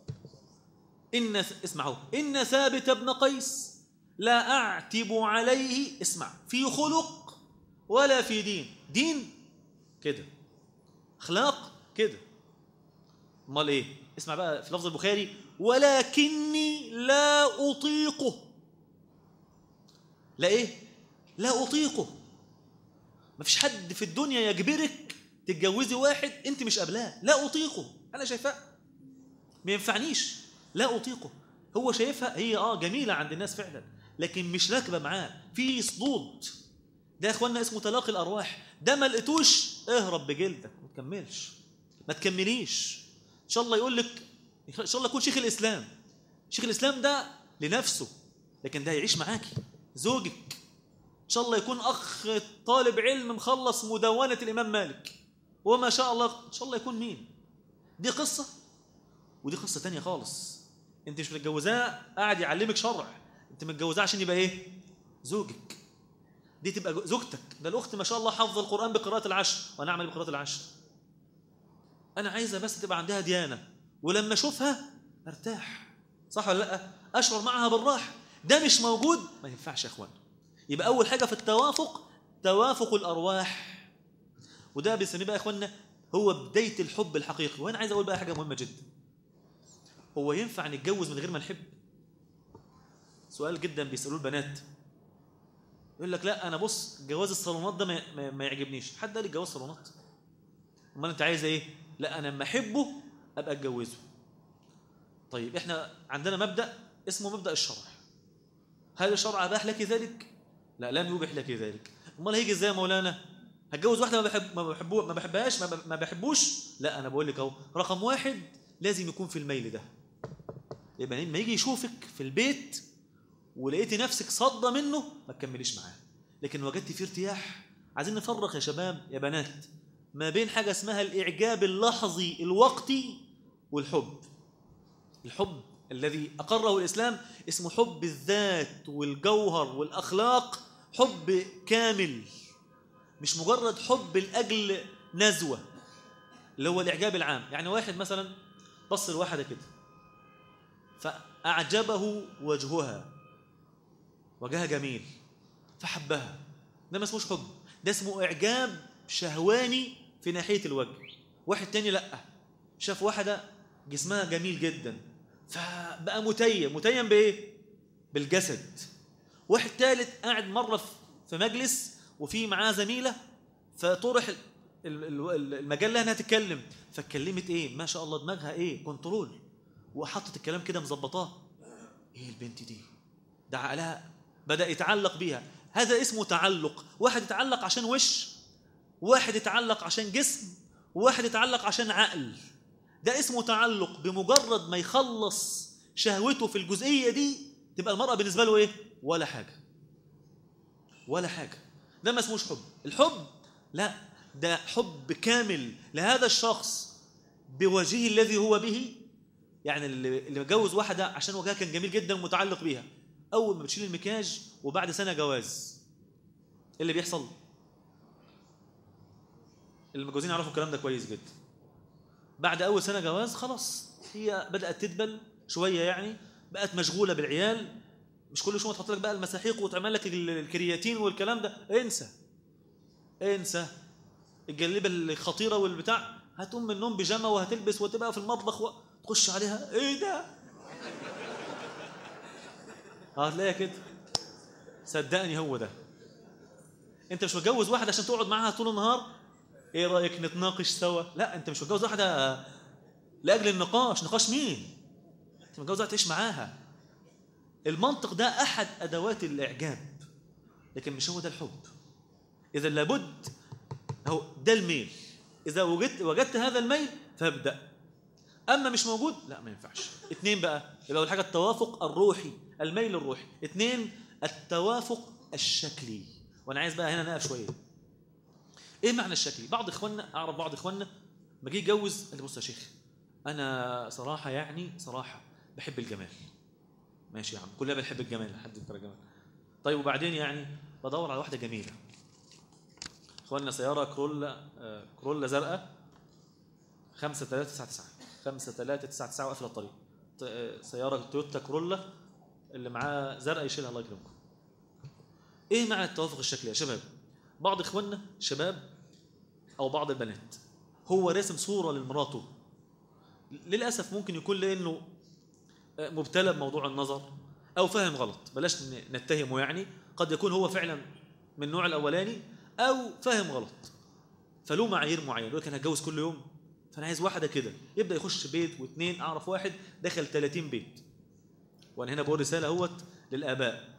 إن اسمعوا إن ثابت بن قيس لا أعتب عليه اسمع في خلق ولا في دين دين كده أخلاق كده امال ايه اسمع بقى في لفظ البخاري ولكني لا اطيقه لا ايه لا اطيقه مفيش حد في الدنيا يجبرك تتجوزي واحد انت مش قابلاه لا اطيقه انا شايفاه ما ينفعنيش لا اطيقه هو شايفها هي اه جميله عند الناس فعلا لكن مش راكبه معاه في صدود ده يا اخوانا اسمه تلاقي الارواح ده ما لقيتوش اهرب بجلدك ما تكملش ما تكمليش ان شاء الله يقول لك ان شاء الله يكون شيخ الاسلام شيخ الاسلام ده لنفسه لكن ده يعيش معاكي زوجك ان شاء الله يكون اخ طالب علم مخلص مدونه الامام مالك وما شاء الله ان شاء الله يكون مين دي قصه ودي قصه تانية خالص انت مش متجوزاه قاعد يعلمك شرع انت متجوزاه عشان يبقى ايه زوجك دي تبقى جو- زوجتك ده الاخت ما شاء الله حافظه القران بقراءه العشر وانا اعمل بقراءه العشر انا عايزه بس تبقى عندها ديانه ولما اشوفها ارتاح صح ولا لا اشعر معها بالراحه ده مش موجود ما ينفعش يا اخوان يبقى اول حاجه في التوافق توافق الارواح وده بنسميه بقى يا اخوانا هو بدايه الحب الحقيقي وانا عايز اقول بقى حاجه مهمه جدا هو ينفع نتجوز من غير ما نحب سؤال جدا بيسالوه البنات يقول لك لا انا بص جواز الصالونات ده ما, ما, ما يعجبنيش حد قال لي جواز صالونات امال انت عايز ايه لا انا لما احبه ابقى اتجوزه طيب احنا عندنا مبدا اسمه مبدا الشرع هل الشرع اباح لك ذلك لا لم يبح لك ذلك امال هيجي ازاي يا مولانا هتجوز واحده ما بحب ما بحبه ما بحبهاش ما, ب- ما بحبوش لا انا بقول لك اهو رقم واحد لازم يكون في الميل ده يبقى لما يجي يشوفك في البيت ولقيتي نفسك صادة منه ما تكمليش معاه لكن وجدت فيه ارتياح عايزين نفرق يا شباب يا بنات ما بين حاجة اسمها الإعجاب اللحظي الوقتي والحب الحب الذي أقره الإسلام اسمه حب الذات والجوهر والأخلاق حب كامل مش مجرد حب لأجل نزوة اللي هو الإعجاب العام يعني واحد مثلا بص لواحدة كده فأعجبه وجهها وجهها جميل فحبها ده ما اسموش حب ده اسمه إعجاب شهواني في ناحية الوجه واحد تاني لأ شاف واحدة جسمها جميل جدا فبقى متيم متيم بإيه؟ بالجسد واحد تالت قاعد مرة في- في مجلس وفي معاه زميلة فطرح ال- ال- ال- المجال لها انها تتكلم فاتكلمت ايه ما شاء الله دماغها ايه كنترول وحطت الكلام كده مظبطاه ايه البنت دي ده عقلها بدا يتعلق بيها هذا اسمه تعلق واحد يتعلق عشان وش واحد يتعلق عشان جسم وواحد يتعلق عشان عقل ده اسمه تعلق بمجرد ما يخلص شهوته في الجزئيه دي تبقى المراه بالنسبه له ايه ولا حاجه ولا حاجه ده ما اسموش حب الحب لا ده حب كامل لهذا الشخص بوجهه الذي هو به يعني اللي اللي متجوز واحده عشان وجهها كان جميل جدا ومتعلق بيها اول ما بتشيل المكياج وبعد سنه جواز ايه اللي بيحصل اللي متجوزين يعرفوا الكلام ده كويس جدا بعد اول سنه جواز خلاص هي بدات تدبل شويه يعني بقت مشغوله بالعيال مش كل شويه تحط لك بقى المساحيق وتعمل لك ال- الكرياتين والكلام ده انسى انسى الجليبه الخطيره والبتاع هتقوم من النوم بيجامه وهتلبس وتبقى في المطبخ وتخش عليها ايه ده اه هتلاقيها كده صدقني هو ده انت مش متجوز واحده عشان تقعد معاها طول النهار ايه رايك نتناقش سوا لا انت مش متجوز واحده لاجل النقاش نقاش مين انت متجوز واحده تعيش معاها المنطق ده احد ادوات الاعجاب لكن مش هو ده الحب اذا لابد هو ده الميل اذا وجدت وجدت هذا الميل فابدا اما مش موجود لا ما ينفعش اثنين بقى يبقى اول حاجه التوافق الروحي الميل الروحي اثنين التوافق الشكلي وانا عايز بقى هنا نقف شويه ايه معنى الشكلي بعض اخواننا اعرف بعض اخواننا ما جه يتجوز قال لي بص يا شيخ انا صراحه يعني صراحه بحب الجمال ماشي يا عم كلنا بنحب الجمال لحد ترى جمال طيب وبعدين يعني بدور على واحده جميله اخواننا سياره كرولا آه، كرولا زرقاء 5399 5399 وقافله الطريق ط- آه، سياره تويوتا كرولا اللي معاه زرقاء يشيلها الله يكرمكم ايه معنى التوافق الشكلي يا شباب بعض اخواننا شباب او بعض البنات هو راسم صوره لمراته للاسف ممكن يكون لانه آه، مبتلى بموضوع النظر او فاهم غلط بلاش ن- نتهمه يعني قد يكون هو فعلا من النوع الاولاني او فاهم غلط فله معايير معينه يقول لك انا هتجوز كل يوم فانا عايز واحده كده يبدا يخش بيت واثنين اعرف واحد دخل 30 بيت وانا هنا بقول رساله اهوت للاباء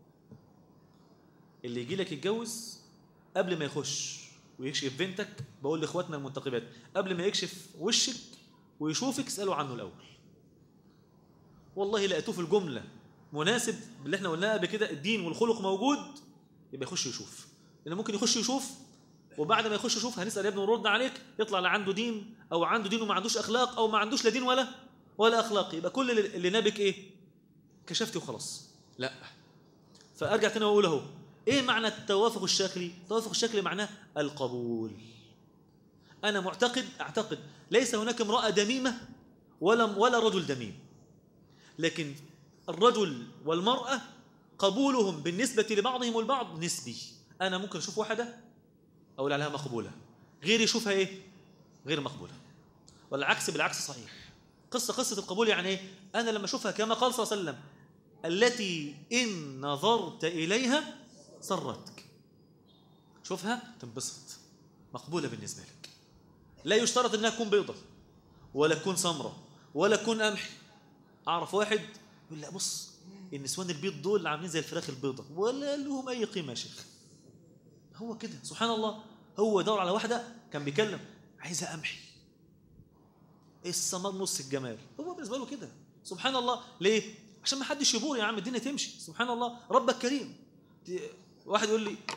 اللي يجي لك يتجوز قبل ما يخش ويكشف بنتك بقول لاخواتنا المنتقبات قبل ما يكشف وشك ويشوفك اسالوا عنه الاول والله لقيتوه في الجمله مناسب باللي احنا قلناه قبل كده الدين والخلق موجود يبقى يخش يشوف لان ممكن يخش يشوف وبعد ما يخش يشوف هنسال يا ابني ونرد عليك يطلع لا عنده دين او عنده دين وما عندوش اخلاق او ما عندوش لا دين ولا ولا اخلاق يبقى كل اللي اللي نابك ايه كشفتي وخلاص لا فارجع تاني واقول اهو ايه معنى التوافق الشكلي التوافق الشكلي معناه القبول انا معتقد اعتقد ليس هناك امراه دميمه ولا ولا رجل دميم لكن الرجل والمراه قبولهم بالنسبه لبعضهم البعض نسبي انا ممكن اشوف واحده اقول عليها مقبوله غيري يشوفها ايه غير مقبوله والعكس بالعكس صحيح قصه قصه القبول يعني ايه انا لما اشوفها كما قال صلى الله عليه وسلم التي ان نظرت اليها سرتك شوفها تنبسط مقبوله بالنسبه لك لا يشترط انها تكون بيضه ولا تكون سمراء ولا تكون قمحي اعرف واحد يقول لا بص النسوان البيض دول عاملين زي الفراخ البيضه ولا لهم اي قيمه يا شيخ هو كده سبحان الله هو دور على واحده كان بيكلم عايزها قمحي ايه السمار نص الجمال هو بالنسبه له كده سبحان الله ليه عشان ما حدش يبور يا عم الدنيا تمشي سبحان الله ربك كريم واحد يقول لي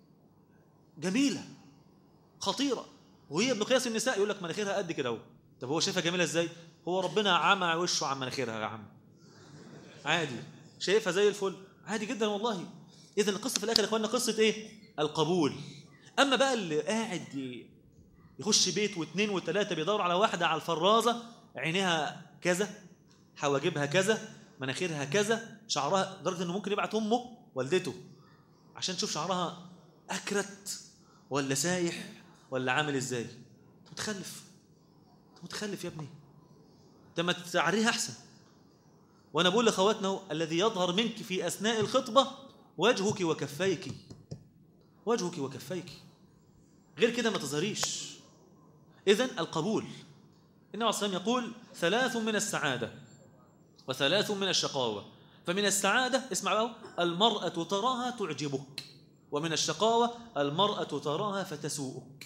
جميله خطيره وهي بمقياس النساء يقول لك مناخيرها قد كده اهو طب هو شايفها جميله ازاي هو ربنا عمى وشه عن مناخيرها يا عم عادي شايفها زي الفل عادي جدا والله اذا القصه في الاخر يا اخوانا قصه ايه القبول اما بقى اللي قاعد يخش بيت واثنين وثلاثه بيدور على واحده على الفرازه عينيها كذا حواجبها كذا مناخيرها كذا شعرها لدرجه انه ممكن يبعت امه والدته عشان تشوف شعرها اكرت ولا سايح ولا عامل ازاي انت متخلف انت متخلف يا ابني انت ما تعريها احسن وانا بقول لاخواتنا الذي يظهر منك في اثناء الخطبه وجهك وكفيك وجهك وكفيك غير كده ما تظهريش اذا القبول النبي عليه الصلاه يقول ثلاث من السعاده وثلاث من الشقاوه فمن السعاده اسمع بقى المراه تراها تعجبك ومن الشقاوه المراه تراها فتسوءك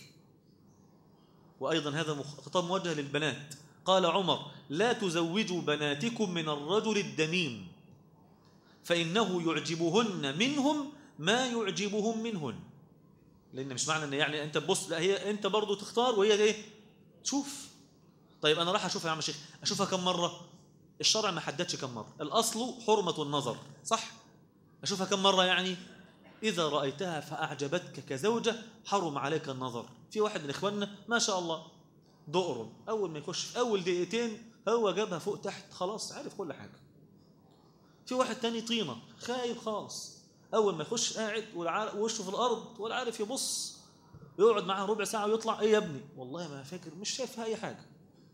وايضا هذا خطاب موجه للبنات قال عمر لا تزوجوا بناتكم من الرجل الدميم فانه يعجبهن منهم ما يعجبهم منهن لان مش معنى ان يعني انت تبص لا هي انت برضه تختار وهي ايه تشوف طيب انا راح اشوفها يا عم شيخ اشوفها كم مره الشرع ما حددش كم مره الاصل حرمه النظر صح اشوفها كم مره يعني اذا رايتها فاعجبتك كزوجه حرم عليك النظر في واحد من اخواننا ما شاء الله دقر اول ما يخش في اول دقيقتين هو جابها فوق تحت خلاص عارف كل حاجه في واحد تاني طينه خايب خالص اول ما يخش قاعد ووشه في الارض ولا عارف يبص يقعد معاه ربع ساعه ويطلع ايه يا ابني والله ما فاكر مش شايف اي حاجه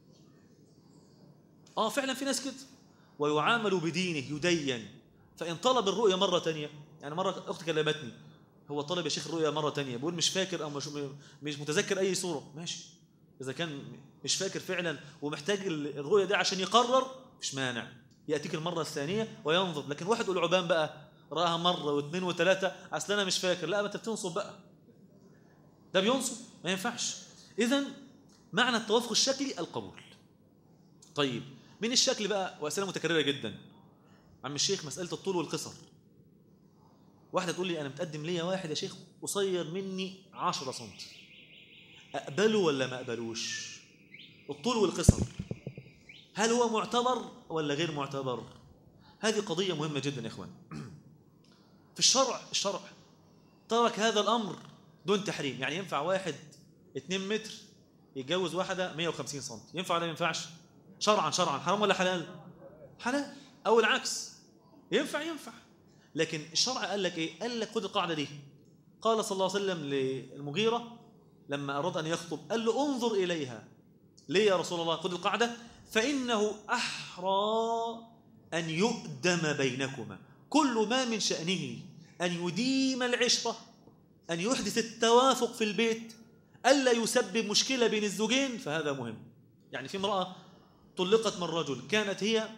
اه فعلا في ناس كده ويعامل بدينه يدين فان طلب الرؤيه مره تانية يعني مره اختي كلمتني هو طلب يا شيخ الرؤيه مره تانية بيقول مش فاكر او مش مش متذكر اي صوره ماشي اذا كان مش فاكر فعلا ومحتاج الرؤيه دي عشان يقرر مش مانع ياتيك المره الثانيه وينظر لكن واحد العبان بقى راها مره واثنين وثلاثه اصل انا مش فاكر لا ما انت بتنصب بقى ده بينصب ما ينفعش اذا معنى التوافق الشكلي القبول طيب من الشكل بقى واسئله متكرره جدا عم الشيخ مساله الطول والقصر واحده تقول لي انا متقدم ليا واحد يا شيخ قصير مني 10 سم اقبله ولا ما اقبلوش الطول والقصر هل هو معتبر ولا غير معتبر هذه قضيه مهمه جدا يا اخوان في الشرع الشرع ترك هذا الامر دون تحريم يعني ينفع واحد 2 متر يتجوز واحده 150 سم ينفع ولا ما ينفعش شرعا شرعا حرام ولا حلال حلال او العكس ينفع ينفع لكن الشرع قال لك ايه قال لك خد القاعده دي قال صلى الله عليه وسلم للمغيره لما اراد ان يخطب قال له انظر اليها ليه يا رسول الله خد القاعده فانه احرى ان يؤدم بينكما كل ما من شانه ان يديم العشره ان يحدث التوافق في البيت الا يسبب مشكله بين الزوجين فهذا مهم يعني في امراه طلقت من رجل كانت هي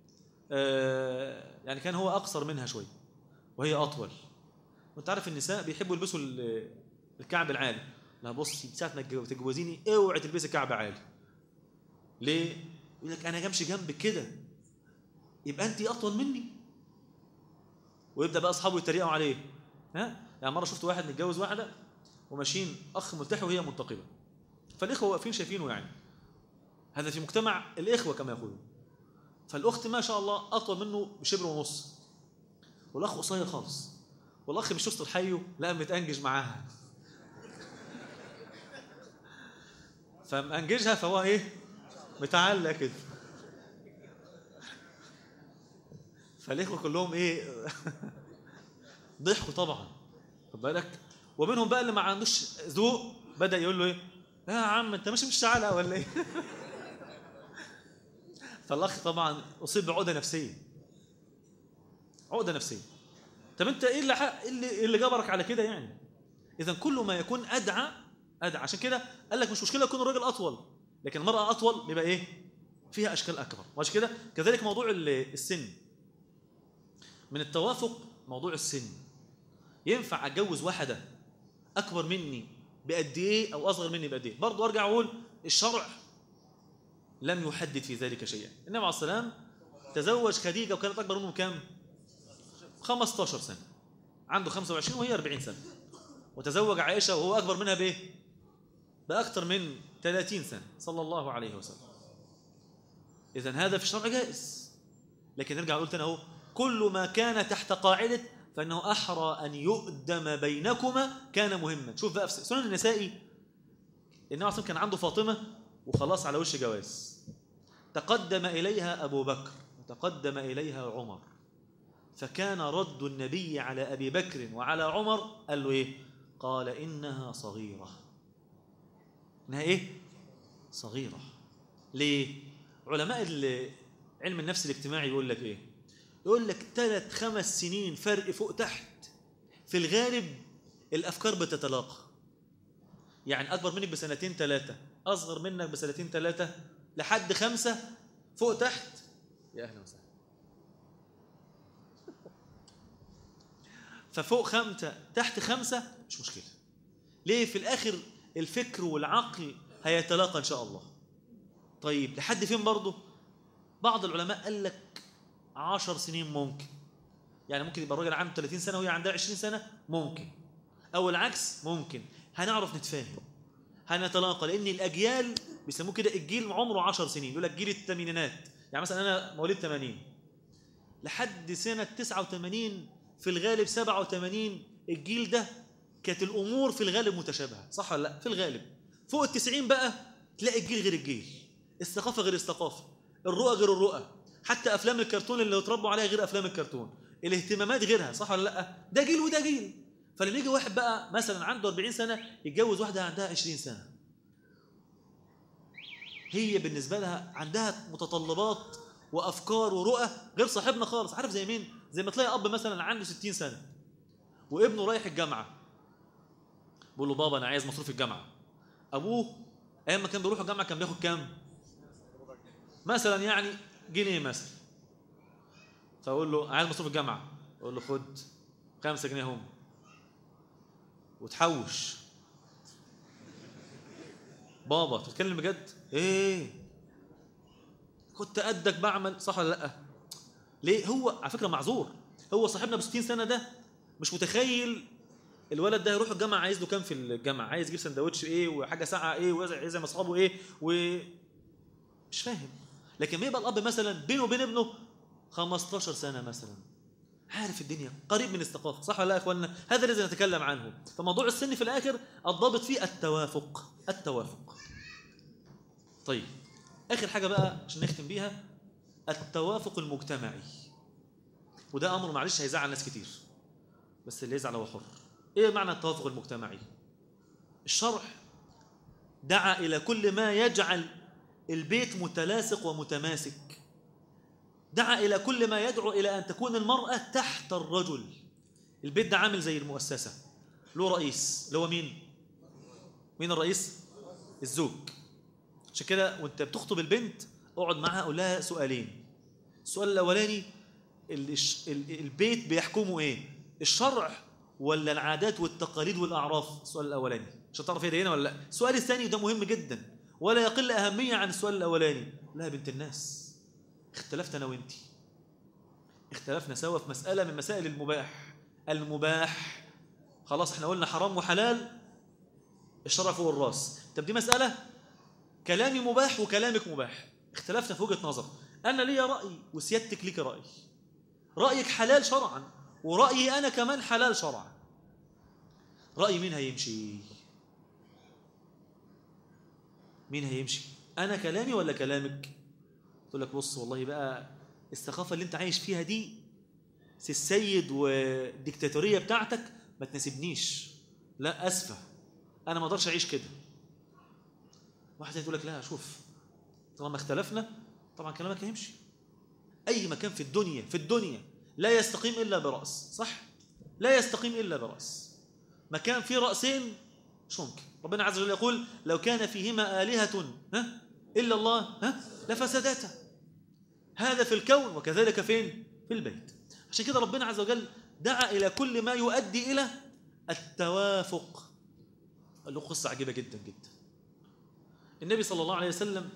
آه يعني كان هو اقصر منها شوي وهي اطول وانت عارف النساء بيحبوا يلبسوا الكعب العالي لا بصي ساعه ما تتجوزيني اوعي تلبسي كعب عالي ليه يقول لك انا امشي جنبك كده يبقى انت اطول مني ويبدا بقى اصحابه يتريقوا عليه ها يعني مره شفت واحد متجوز واحده وماشيين اخ ملتحي وهي منتقبه فالاخوه واقفين شايفينه يعني هذا في مجتمع الاخوه كما يقولون فالاخت ما شاء الله اطول منه بشبر ونص والاخ قصير خالص والاخ مش وسط الحي لا متانجج معاها فمأنججها فهو ايه متعلق كده فالاخوه كلهم ايه ضحكوا طبعا خد بالك ومنهم بقى اللي ما عندوش ذوق بدا يقول له ايه يا عم انت ماشي مش تعالى ولا ايه فالاخ طبعا اصيب بعقده نفسيه عقده نفسيه طب انت ايه اللي ح- إيه اللي إيه اللي جبرك على كده يعني اذا كل ما يكون ادعى ادعى عشان كده قال لك مش مشكله يكون الراجل اطول لكن المراه اطول بيبقى ايه فيها اشكال اكبر مش كده كذلك موضوع ال- السن من التوافق موضوع السن ينفع اتجوز واحده اكبر مني بقد ايه او اصغر مني بقد ايه برضه ارجع اقول الشرع لم يحدد في ذلك شيئا النبي عليه السلام تزوج خديجه وكانت اكبر منه كام 15 سنه عنده 25 وهي 40 سنه وتزوج عائشه وهو اكبر منها بايه باكثر من 30 سنه صلى الله عليه وسلم اذا هذا في الشرع جائز لكن نرجع نقول تاني اهو كل ما كان تحت قاعده فانه احرى ان يؤدم بينكما كان مهما شوف بقى في سنن النسائي النبي عليه الصلاه والسلام كان عنده فاطمه وخلاص على وش جواز تقدم اليها ابو بكر وتقدم اليها عمر فكان رد النبي على ابي بكر وعلى عمر قال له ايه قال انها صغيره انها ايه صغيره ليه علماء ال- علم النفس الاجتماعي يقول لك ايه يقول لك ثلاث خمس سنين فرق فوق تحت في الغالب الافكار بتتلاقى يعني اكبر منك بسنتين ثلاثه اصغر منك بسنتين ثلاثه لحد خمسه فوق تحت يا اهلا وسهلا ففوق خمسه تحت خمسه مش مشكله ليه في الاخر الفكر والعقل هيتلاقى ان شاء الله طيب لحد فين برضه بعض العلماء قال لك عشر سنين ممكن يعني ممكن يبقى الراجل عنده 30 سنه وهي عندها 20 سنه ممكن او العكس ممكن هنعرف نتفاهم هنتلاقى لان الاجيال بيسموه كده الجيل عمره 10 سنين يقول لك جيل الثمانينات يعني مثلا انا مواليد 80 لحد سنه 89 في الغالب 87 الجيل ده كانت الامور في الغالب متشابهه صح ولا لا في الغالب فوق ال 90 بقى تلاقي الجيل غير الجيل الثقافه غير الثقافه الرؤى غير الرؤى حتى افلام الكرتون اللي اتربوا عليها غير افلام الكرتون الاهتمامات غيرها صح ولا لا ده جيل وده جيل فلما يجي واحد بقى مثلا عنده 40 سنه يتجوز واحده عندها 20 سنه هي بالنسبه لها عندها متطلبات وافكار ورؤى غير صاحبنا خالص عارف زي مين زي ما تلاقي اب مثلا عنده 60 سنه وابنه رايح الجامعه بيقول له بابا انا عايز مصروف الجامعه ابوه ايام ما كان بيروح الجامعه كان بياخد كام مثلا يعني جنيه مثلا فاقول له عايز مصروف الجامعه اقول له خد خمسة جنيه هم وتحوش بابا تتكلم بجد ايه كنت قدك بعمل صح ولا لا ليه هو على فكره معذور هو صاحبنا ب 60 سنه ده مش متخيل الولد ده هيروح الجامعه عايز له كام في الجامعه عايز يجيب سندوتش ايه وحاجه ساعه ايه وعايز مع اصحابه ايه و مش فاهم لكن بيبقى الاب مثلا بينه وبين ابنه 15 سنه مثلا عارف الدنيا قريب من الثقافه صح ولا لا يا اخواننا هذا الذي نتكلم عنه فموضوع السن في الاخر الضابط فيه التوافق التوافق طيب اخر حاجه بقى عشان نختم بيها التوافق المجتمعي وده امر معلش هيزعل ناس كتير بس اللي يزعل هو حر ايه معنى التوافق المجتمعي الشرع دعا الى كل ما يجعل البيت متلاصق ومتماسك دعا الى كل ما يدعو الى ان تكون المراه تحت الرجل البيت ده عامل زي المؤسسه له رئيس اللي هو مين مين الرئيس الزوج عشان كده وانت بتخطب البنت اقعد معاها قول لها سؤالين السؤال الاولاني الش- ال- البيت بيحكمه ايه الشرع ولا العادات والتقاليد والاعراف السؤال الاولاني عشان تعرف هي دينه ولا لا السؤال الثاني ده مهم جدا ولا يقل اهميه عن السؤال الاولاني لا يا بنت الناس اختلفت انا وانت اختلفنا سوا في مساله من مسائل المباح المباح خلاص احنا قلنا حرام وحلال الشرع فوق الراس طب دي مساله كلامي مباح وكلامك مباح اختلفنا في وجهه نظر انا ليا راي وسيادتك ليك راي رايك حلال شرعا ورأيي أنا كمان حلال شرعا رأي مين هيمشي مين هيمشي أنا كلامي ولا كلامك تقول لك بص والله بقى الثقافة اللي انت عايش فيها دي سي السيد والديكتاتورية بتاعتك ما تناسبنيش لا أسفة أنا ما أقدرش أعيش كده واحد يقول لك لا شوف طالما اختلفنا طبعا كلامك هيمشي أي مكان في الدنيا في الدنيا لا يستقيم إلا برأس صح لا يستقيم إلا برأس مكان فيه رأسين مش ممكن ربنا عز وجل يقول لو كان فيهما آلهة ها إلا الله ها لفسدتا هذا في الكون وكذلك فين في البيت عشان كده ربنا عز وجل دعا إلى كل ما يؤدي إلى التوافق له قصة عجيبة جدا جدا النبي صلى الله عليه وسلم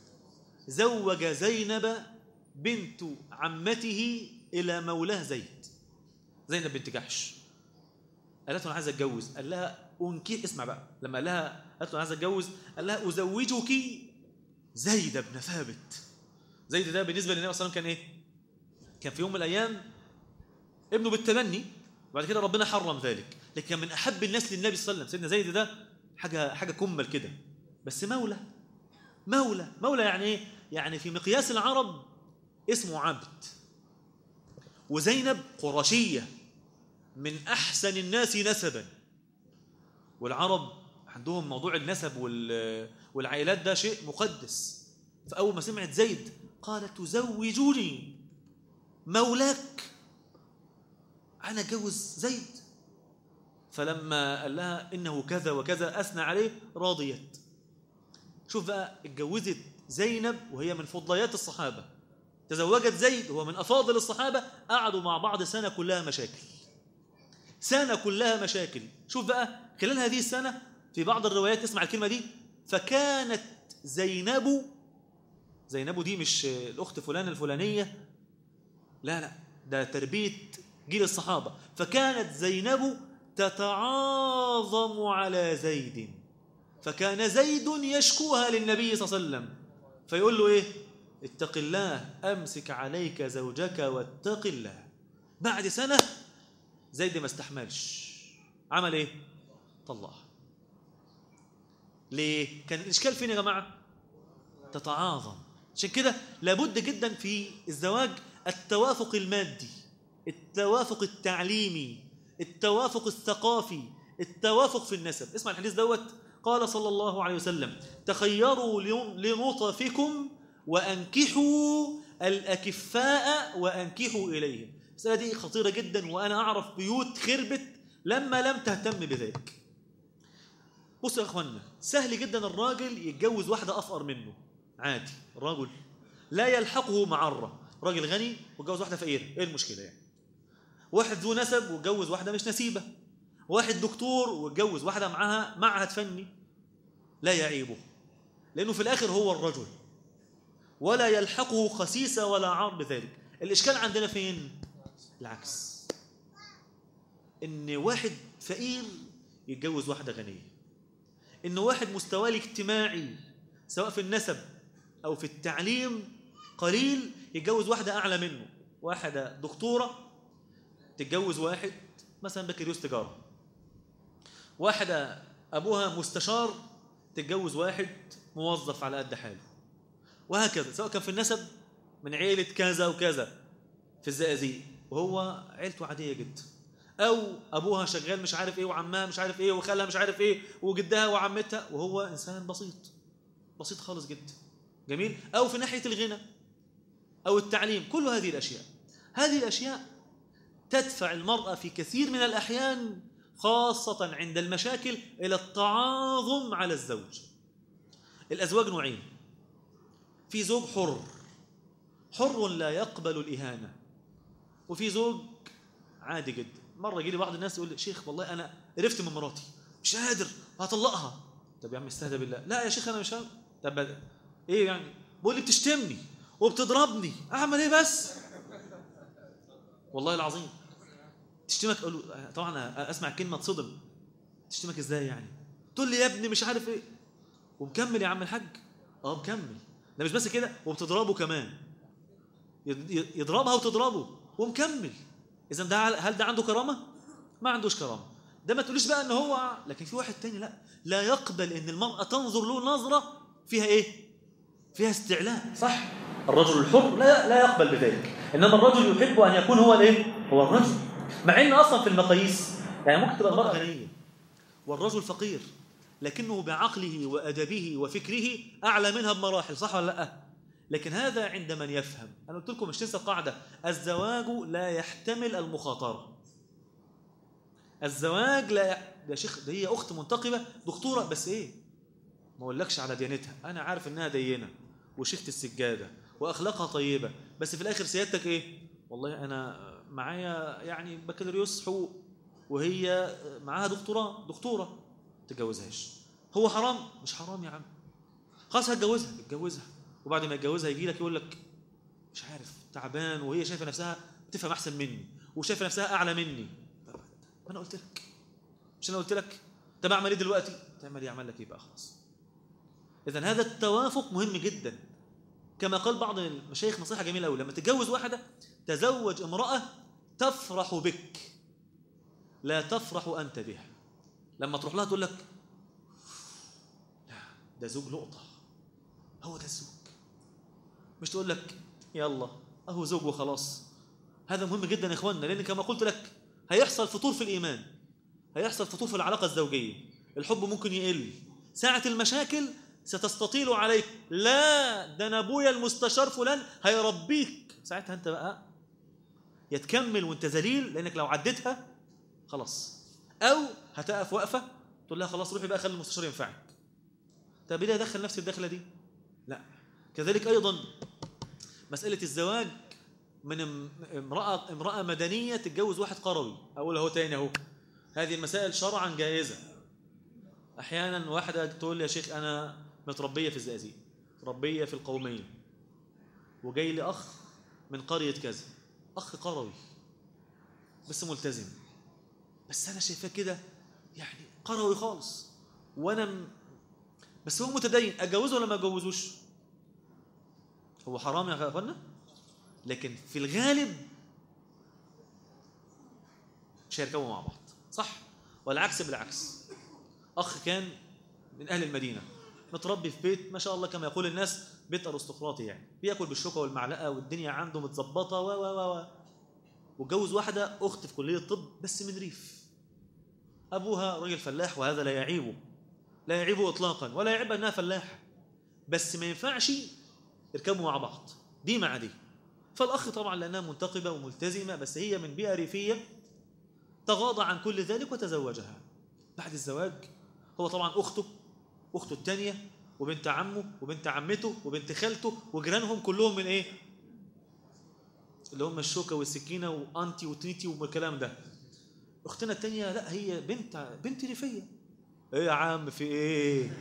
زوج زينب بنت عمته إلى مولاه زيد زينب بنت جحش قالت له أنا عايز أتجوز قال لها أنكي اسمع بقى لما قال لها قالت له أنا عايز أتجوز قال لها أزوجك زيد بن ثابت زيد ده بالنسبة للنبي صلى الله عليه وسلم كان إيه؟ كان في يوم من الأيام ابنه بالتبني وبعد كده ربنا حرم ذلك لكن كان من أحب الناس للنبي صلى الله عليه وسلم سيدنا زيد ده حاجة حاجة كمل كده بس مولى مولى مولى يعني ايه يعني في مقياس العرب اسمه عبد وزينب قرشية من أحسن الناس نسبا والعرب عندهم موضوع النسب والعائلات ده شيء مقدس فأول ما سمعت زيد قالت تزوجوني مولاك أنا أتجوز زيد فلما قال لها إنه كذا وكذا أثنى عليه راضيت شوف بقى اتجوزت زينب وهي من فضليات الصحابة تزوجت زيد وهو من أفاضل الصحابة قعدوا مع بعض سنة كلها مشاكل سنة كلها مشاكل شوف بقى خلال هذه السنة في بعض الروايات اسمع الكلمة دي فكانت زينب زينب دي مش الأخت فلان الفلانية لا لا ده تربية جيل الصحابة فكانت زينب تتعاظم على زيد فكان زيد يشكوها للنبي صلى الله عليه وسلم فيقول له ايه اتق الله امسك عليك زوجك واتق الله بعد سنه زيد ما استحملش عمل ايه طلقها ليه كان الاشكال فين يا جماعه تتعاظم عشان كده لابد جدا في الزواج التوافق المادي التوافق التعليمي التوافق الثقافي التوافق في النسب اسمع الحديث دوت قال صلى الله عليه وسلم تخيروا لنطفكم وأنكحوا الأكفاء وأنكحوا إليهم المسألة دي خطيرة جدا وأنا أعرف بيوت خربت لما لم تهتم بذلك بصوا يا أخوانا سهل جدا الراجل يتجوز واحدة أفقر منه عادي الراجل لا يلحقه معرة راجل غني واتجوز واحدة فقيرة إيه المشكلة يعني واحد ذو نسب واتجوز واحدة مش نسيبة واحد دكتور واتجوز واحدة معاها معهد فني لا يعيبه لأنه في الآخر هو الرجل ولا يلحقه خسيسة ولا عار بذلك الإشكال عندنا فين؟ العكس إن واحد فقير يتجوز واحدة غنية إن واحد مستواه الاجتماعي سواء في النسب أو في التعليم قليل يتجوز واحدة أعلى منه واحدة دكتورة تتجوز واحد مثلا بكالوريوس تجارة واحدة أبوها مستشار تتجوز واحد موظف على قد حاله وهكذا سواء كان في النسب من عيلة كذا وكذا في الزقازيق وهو عيلته عادية جدا أو أبوها شغال مش عارف إيه وعمها مش عارف إيه وخالها مش عارف إيه وجدها وعمتها وهو إنسان بسيط بسيط خالص جدا جميل أو في ناحية الغنى أو التعليم كل هذه الأشياء هذه الأشياء تدفع المرأة في كثير من الأحيان خاصة عند المشاكل إلى التعاظم على الزوج الأزواج نوعين في زوج حر حر لا يقبل الإهانة وفي زوج عادي جدا مرة يجي لي بعض الناس يقول لي شيخ والله أنا قرفت من مراتي مش قادر هطلقها طب يا عم استهدى بالله لا يا شيخ أنا مش هقدر طب إيه يعني بقول لي بتشتمني وبتضربني أعمل إيه بس والله العظيم تشتمك أقول طبعا اسمع كلمه تصدم تشتمك ازاي يعني تقول لي يا ابني مش عارف ايه ومكمل يا عم الحاج اه مكمل ده مش بس كده وبتضربه كمان يضربها وتضربه ومكمل اذا ده هل ده عنده كرامه ما عندوش كرامه ده ما تقوليش بقى ان هو لكن في واحد تاني لا لا يقبل ان المراه تنظر له نظره فيها ايه فيها استعلاء صح الرجل الحر لا لا يقبل بذلك انما الرجل يحب ان يكون هو الايه هو الرجل مع ان اصلا في المقاييس يعني ممكن تبقى المراه غنيه والرجل فقير لكنه بعقله وادبه وفكره اعلى منها بمراحل صح ولا لا لكن هذا عند من يفهم انا قلت لكم مش تنسى القاعده الزواج لا يحتمل المخاطره الزواج لا ي... يا شيخ ده هي اخت منتقبه دكتوره بس ايه ما اقولكش على ديانتها انا عارف انها دينه وشيخه السجاده واخلاقها طيبه بس في الاخر سيادتك ايه والله انا معايا يعني بكالوريوس حقوق وهي معاها دكتوراه دكتوره تتجوزهاش هو حرام مش حرام يا عم خلاص هتجوزها اتجوزها وبعد ما يتجوزها يجي لك يقول لك مش عارف تعبان وهي شايفه نفسها بتفهم احسن مني وشايفه نفسها اعلى مني طب ما انا قلت لك مش انا قلت لك طب اعمل ايه دلوقتي تعمل ايه اعمل لك ايه بقى خلاص اذا هذا التوافق مهم جدا كما قال بعض المشايخ نصيحه جميله قوي لما تتجوز واحده تزوج امراه تفرح بك لا تفرح انت بها لما تروح لها تقول لك لا ده زوج لقطه هو ده الزوج مش تقول لك يلا اهو زوج وخلاص هذا مهم جدا يا اخواننا لان كما قلت لك هيحصل فطور في الايمان هيحصل فطور في العلاقه الزوجيه الحب ممكن يقل ساعه المشاكل ستستطيل عليك لا ده انا ابويا المستشار فلان هيربيك ساعتها انت بقى يتكمل وانت ذليل لانك لو عديتها خلاص او هتقف وقفه تقول لها خلاص روحي بقى خلي المستشار ينفعك طب ليه ادخل نفسي الدخله دي لا كذلك ايضا مساله الزواج من امراه امراه مدنيه تتجوز واحد قروي اقول اهو تاني اهو هذه المسائل شرعا جائزه احيانا واحده تقول لي يا شيخ انا متربيه في الزقازيق متربيه في القوميه وجاي لي اخ من قريه كذا اخ قروي بس ملتزم بس انا شايفاه كده يعني قروي خالص وانا م... بس هو متدين اتجوزه ولا ما اتجوزوش هو حرام يا اخوانا لكن في الغالب مش هيركبوا مع بعض صح والعكس بالعكس اخ كان من اهل المدينه متربي في بيت ما شاء الله كما يقول الناس بيت ارستقراطي يعني بياكل بالشوكه والمعلقه والدنيا عنده متظبطه و و و واتجوز واحده اخت في كليه الطب بس من ريف ابوها راجل فلاح وهذا لا يعيبه لا يعيبه اطلاقا ولا يعيب انها فلاحه بس ما ينفعش يركبوا مع بعض دي مع دي فالاخ طبعا لانها منتقبه وملتزمه بس هي من بيئه ريفيه تغاضى عن كل ذلك وتزوجها بعد الزواج هو طبعا اخته اخته الثانيه وبنت عمه وبنت عمته وبنت خالته وجيرانهم كلهم من ايه اللي هم الشوكه والسكينه وانتي وتيتي والكلام ده اختنا الثانيه لا هي بنت بنت ريفيه ايه يا عم في ايه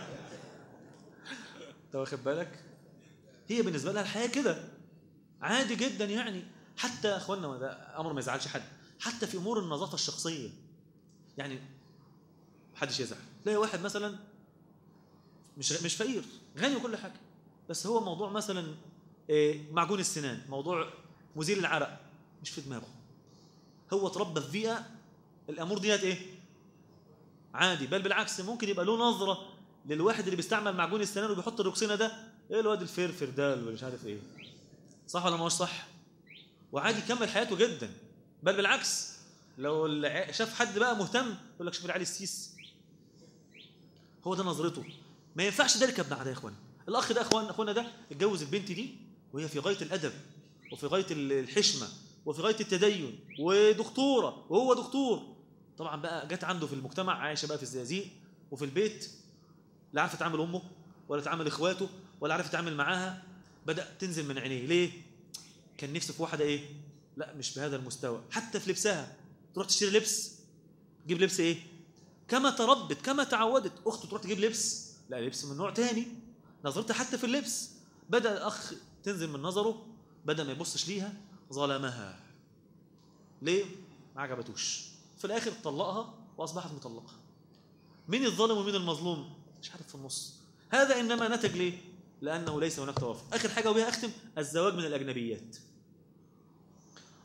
انت واخد بالك هي بالنسبه لها الحياه كده عادي جدا يعني حتى اخواننا ده امر ما يزعلش حد حتى في امور النظافه الشخصيه يعني محدش يزعل تلاقي واحد مثلا مش مش فقير غني وكل حاجه بس هو موضوع مثلا إيه معجون السنان موضوع مزيل العرق مش في دماغه هو اتربى في بيئه الامور ديت ايه عادي بل بالعكس ممكن يبقى له نظره للواحد اللي بيستعمل معجون السنان وبيحط الروكسينا ده ايه الواد الفرفر ده اللي مش عارف ايه صح ولا ما هوش صح وعادي يكمل حياته جدا بل بالعكس لو شاف حد بقى مهتم يقول لك شوف العلي السيس هو ده نظرته ما ينفعش ده يركب مع ده يا اخوان الاخ ده اخوان اخونا ده اتجوز البنت دي وهي في غايه الادب وفي غايه الحشمه وفي غايه التدين ودكتوره وهو دكتور طبعا بقى جت عنده في المجتمع عايشه بقى في الزقازيق وفي البيت لا عارفه تعامل امه ولا تعامل اخواته ولا عارفه تعامل معاها بدا تنزل من عينيه ليه كان نفسه في واحده ايه لا مش بهذا المستوى حتى في لبسها تروح تشتري لبس تجيب لبس ايه كما تربت كما تعودت اخته تروح تجيب لبس لا لبس من نوع تاني نظرتها حتى في اللبس بدا الاخ تنزل من نظره بدا ما يبصش ليها ظلمها ليه ما عجبتوش في الاخر طلقها واصبحت مطلقه مين الظالم ومين المظلوم مش عارف في النص هذا انما نتج ليه لانه ليس هناك توافق اخر حاجه وبها اختم الزواج من الاجنبيات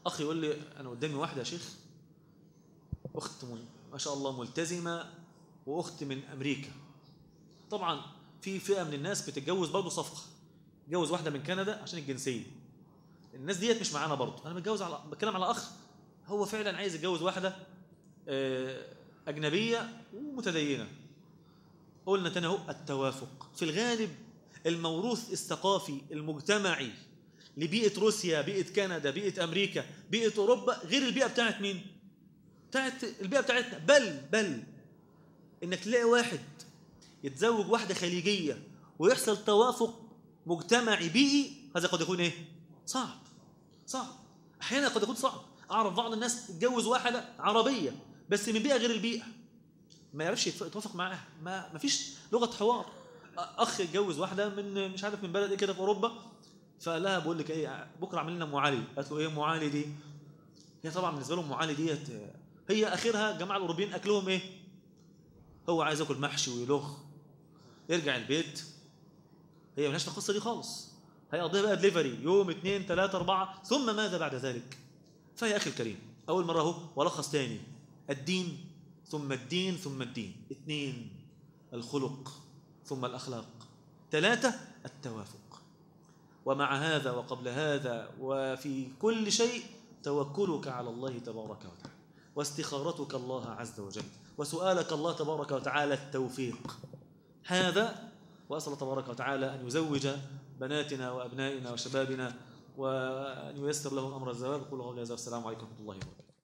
اخ يقول لي انا قدامي واحده يا شيخ اخت من ما شاء الله ملتزمه واخت من امريكا طبعا في فئه من الناس بتتجوز برضه صفقه تجوز واحده من كندا عشان الجنسيه الناس ديت مش معانا برضه انا بتجوز على بتكلم على اخ هو فعلا عايز يتجوز واحده آه، اجنبيه ومتدينه قلنا تاني اهو التوافق في الغالب الموروث الثقافي المجتمعي لبيئه روسيا بيئه كندا بيئه امريكا بيئه اوروبا غير البيئه بتاعت مين بتاعت البيئه بتاعتنا بل بل انك تلاقي واحد يتزوج واحده خليجيه ويحصل توافق مجتمعي بيئي هذا قد يكون ايه صعب صعب احيانا قد يكون صعب اعرف بعض الناس تتجوز واحده عربيه بس من بيئه غير البيئه ما يعرفش يتف- يتوافق معاها ما ما فيش لغه حوار اخ اتجوز واحده من مش عارف من بلد ايه كده في اوروبا فقال لها بقول لك ايه بكره اعمل لنا ام علي قالت له ايه ام علي دي هي طبعا بالنسبه لهم ام علي ديت آه، هي اخرها الجماعه الاوروبيين اكلهم ايه هو عايز ياكل محشي ويلغ يرجع البيت هي ملهاش في القصه دي خالص هيقضيها بقى دليفري يوم اثنين ثلاثة أربعة ثم ماذا بعد ذلك؟ فيا أخي الكريم أول مرة أهو ولخص تاني الدين ثم الدين ثم الدين اثنين الخلق ثم الأخلاق ثلاثة التوافق ومع هذا وقبل هذا وفي كل شيء توكلك على الله تبارك وتعالى واستخارتك الله عز وجل وسؤالك الله تبارك وتعالى التوفيق هذا وأسأل الله تبارك وتعالى أن يزوج بناتنا وأبنائنا وشبابنا وأن ييسر لهم أمر الزواج قولوا قولي هذا والسلام عليكم ورحمة الله وبركاته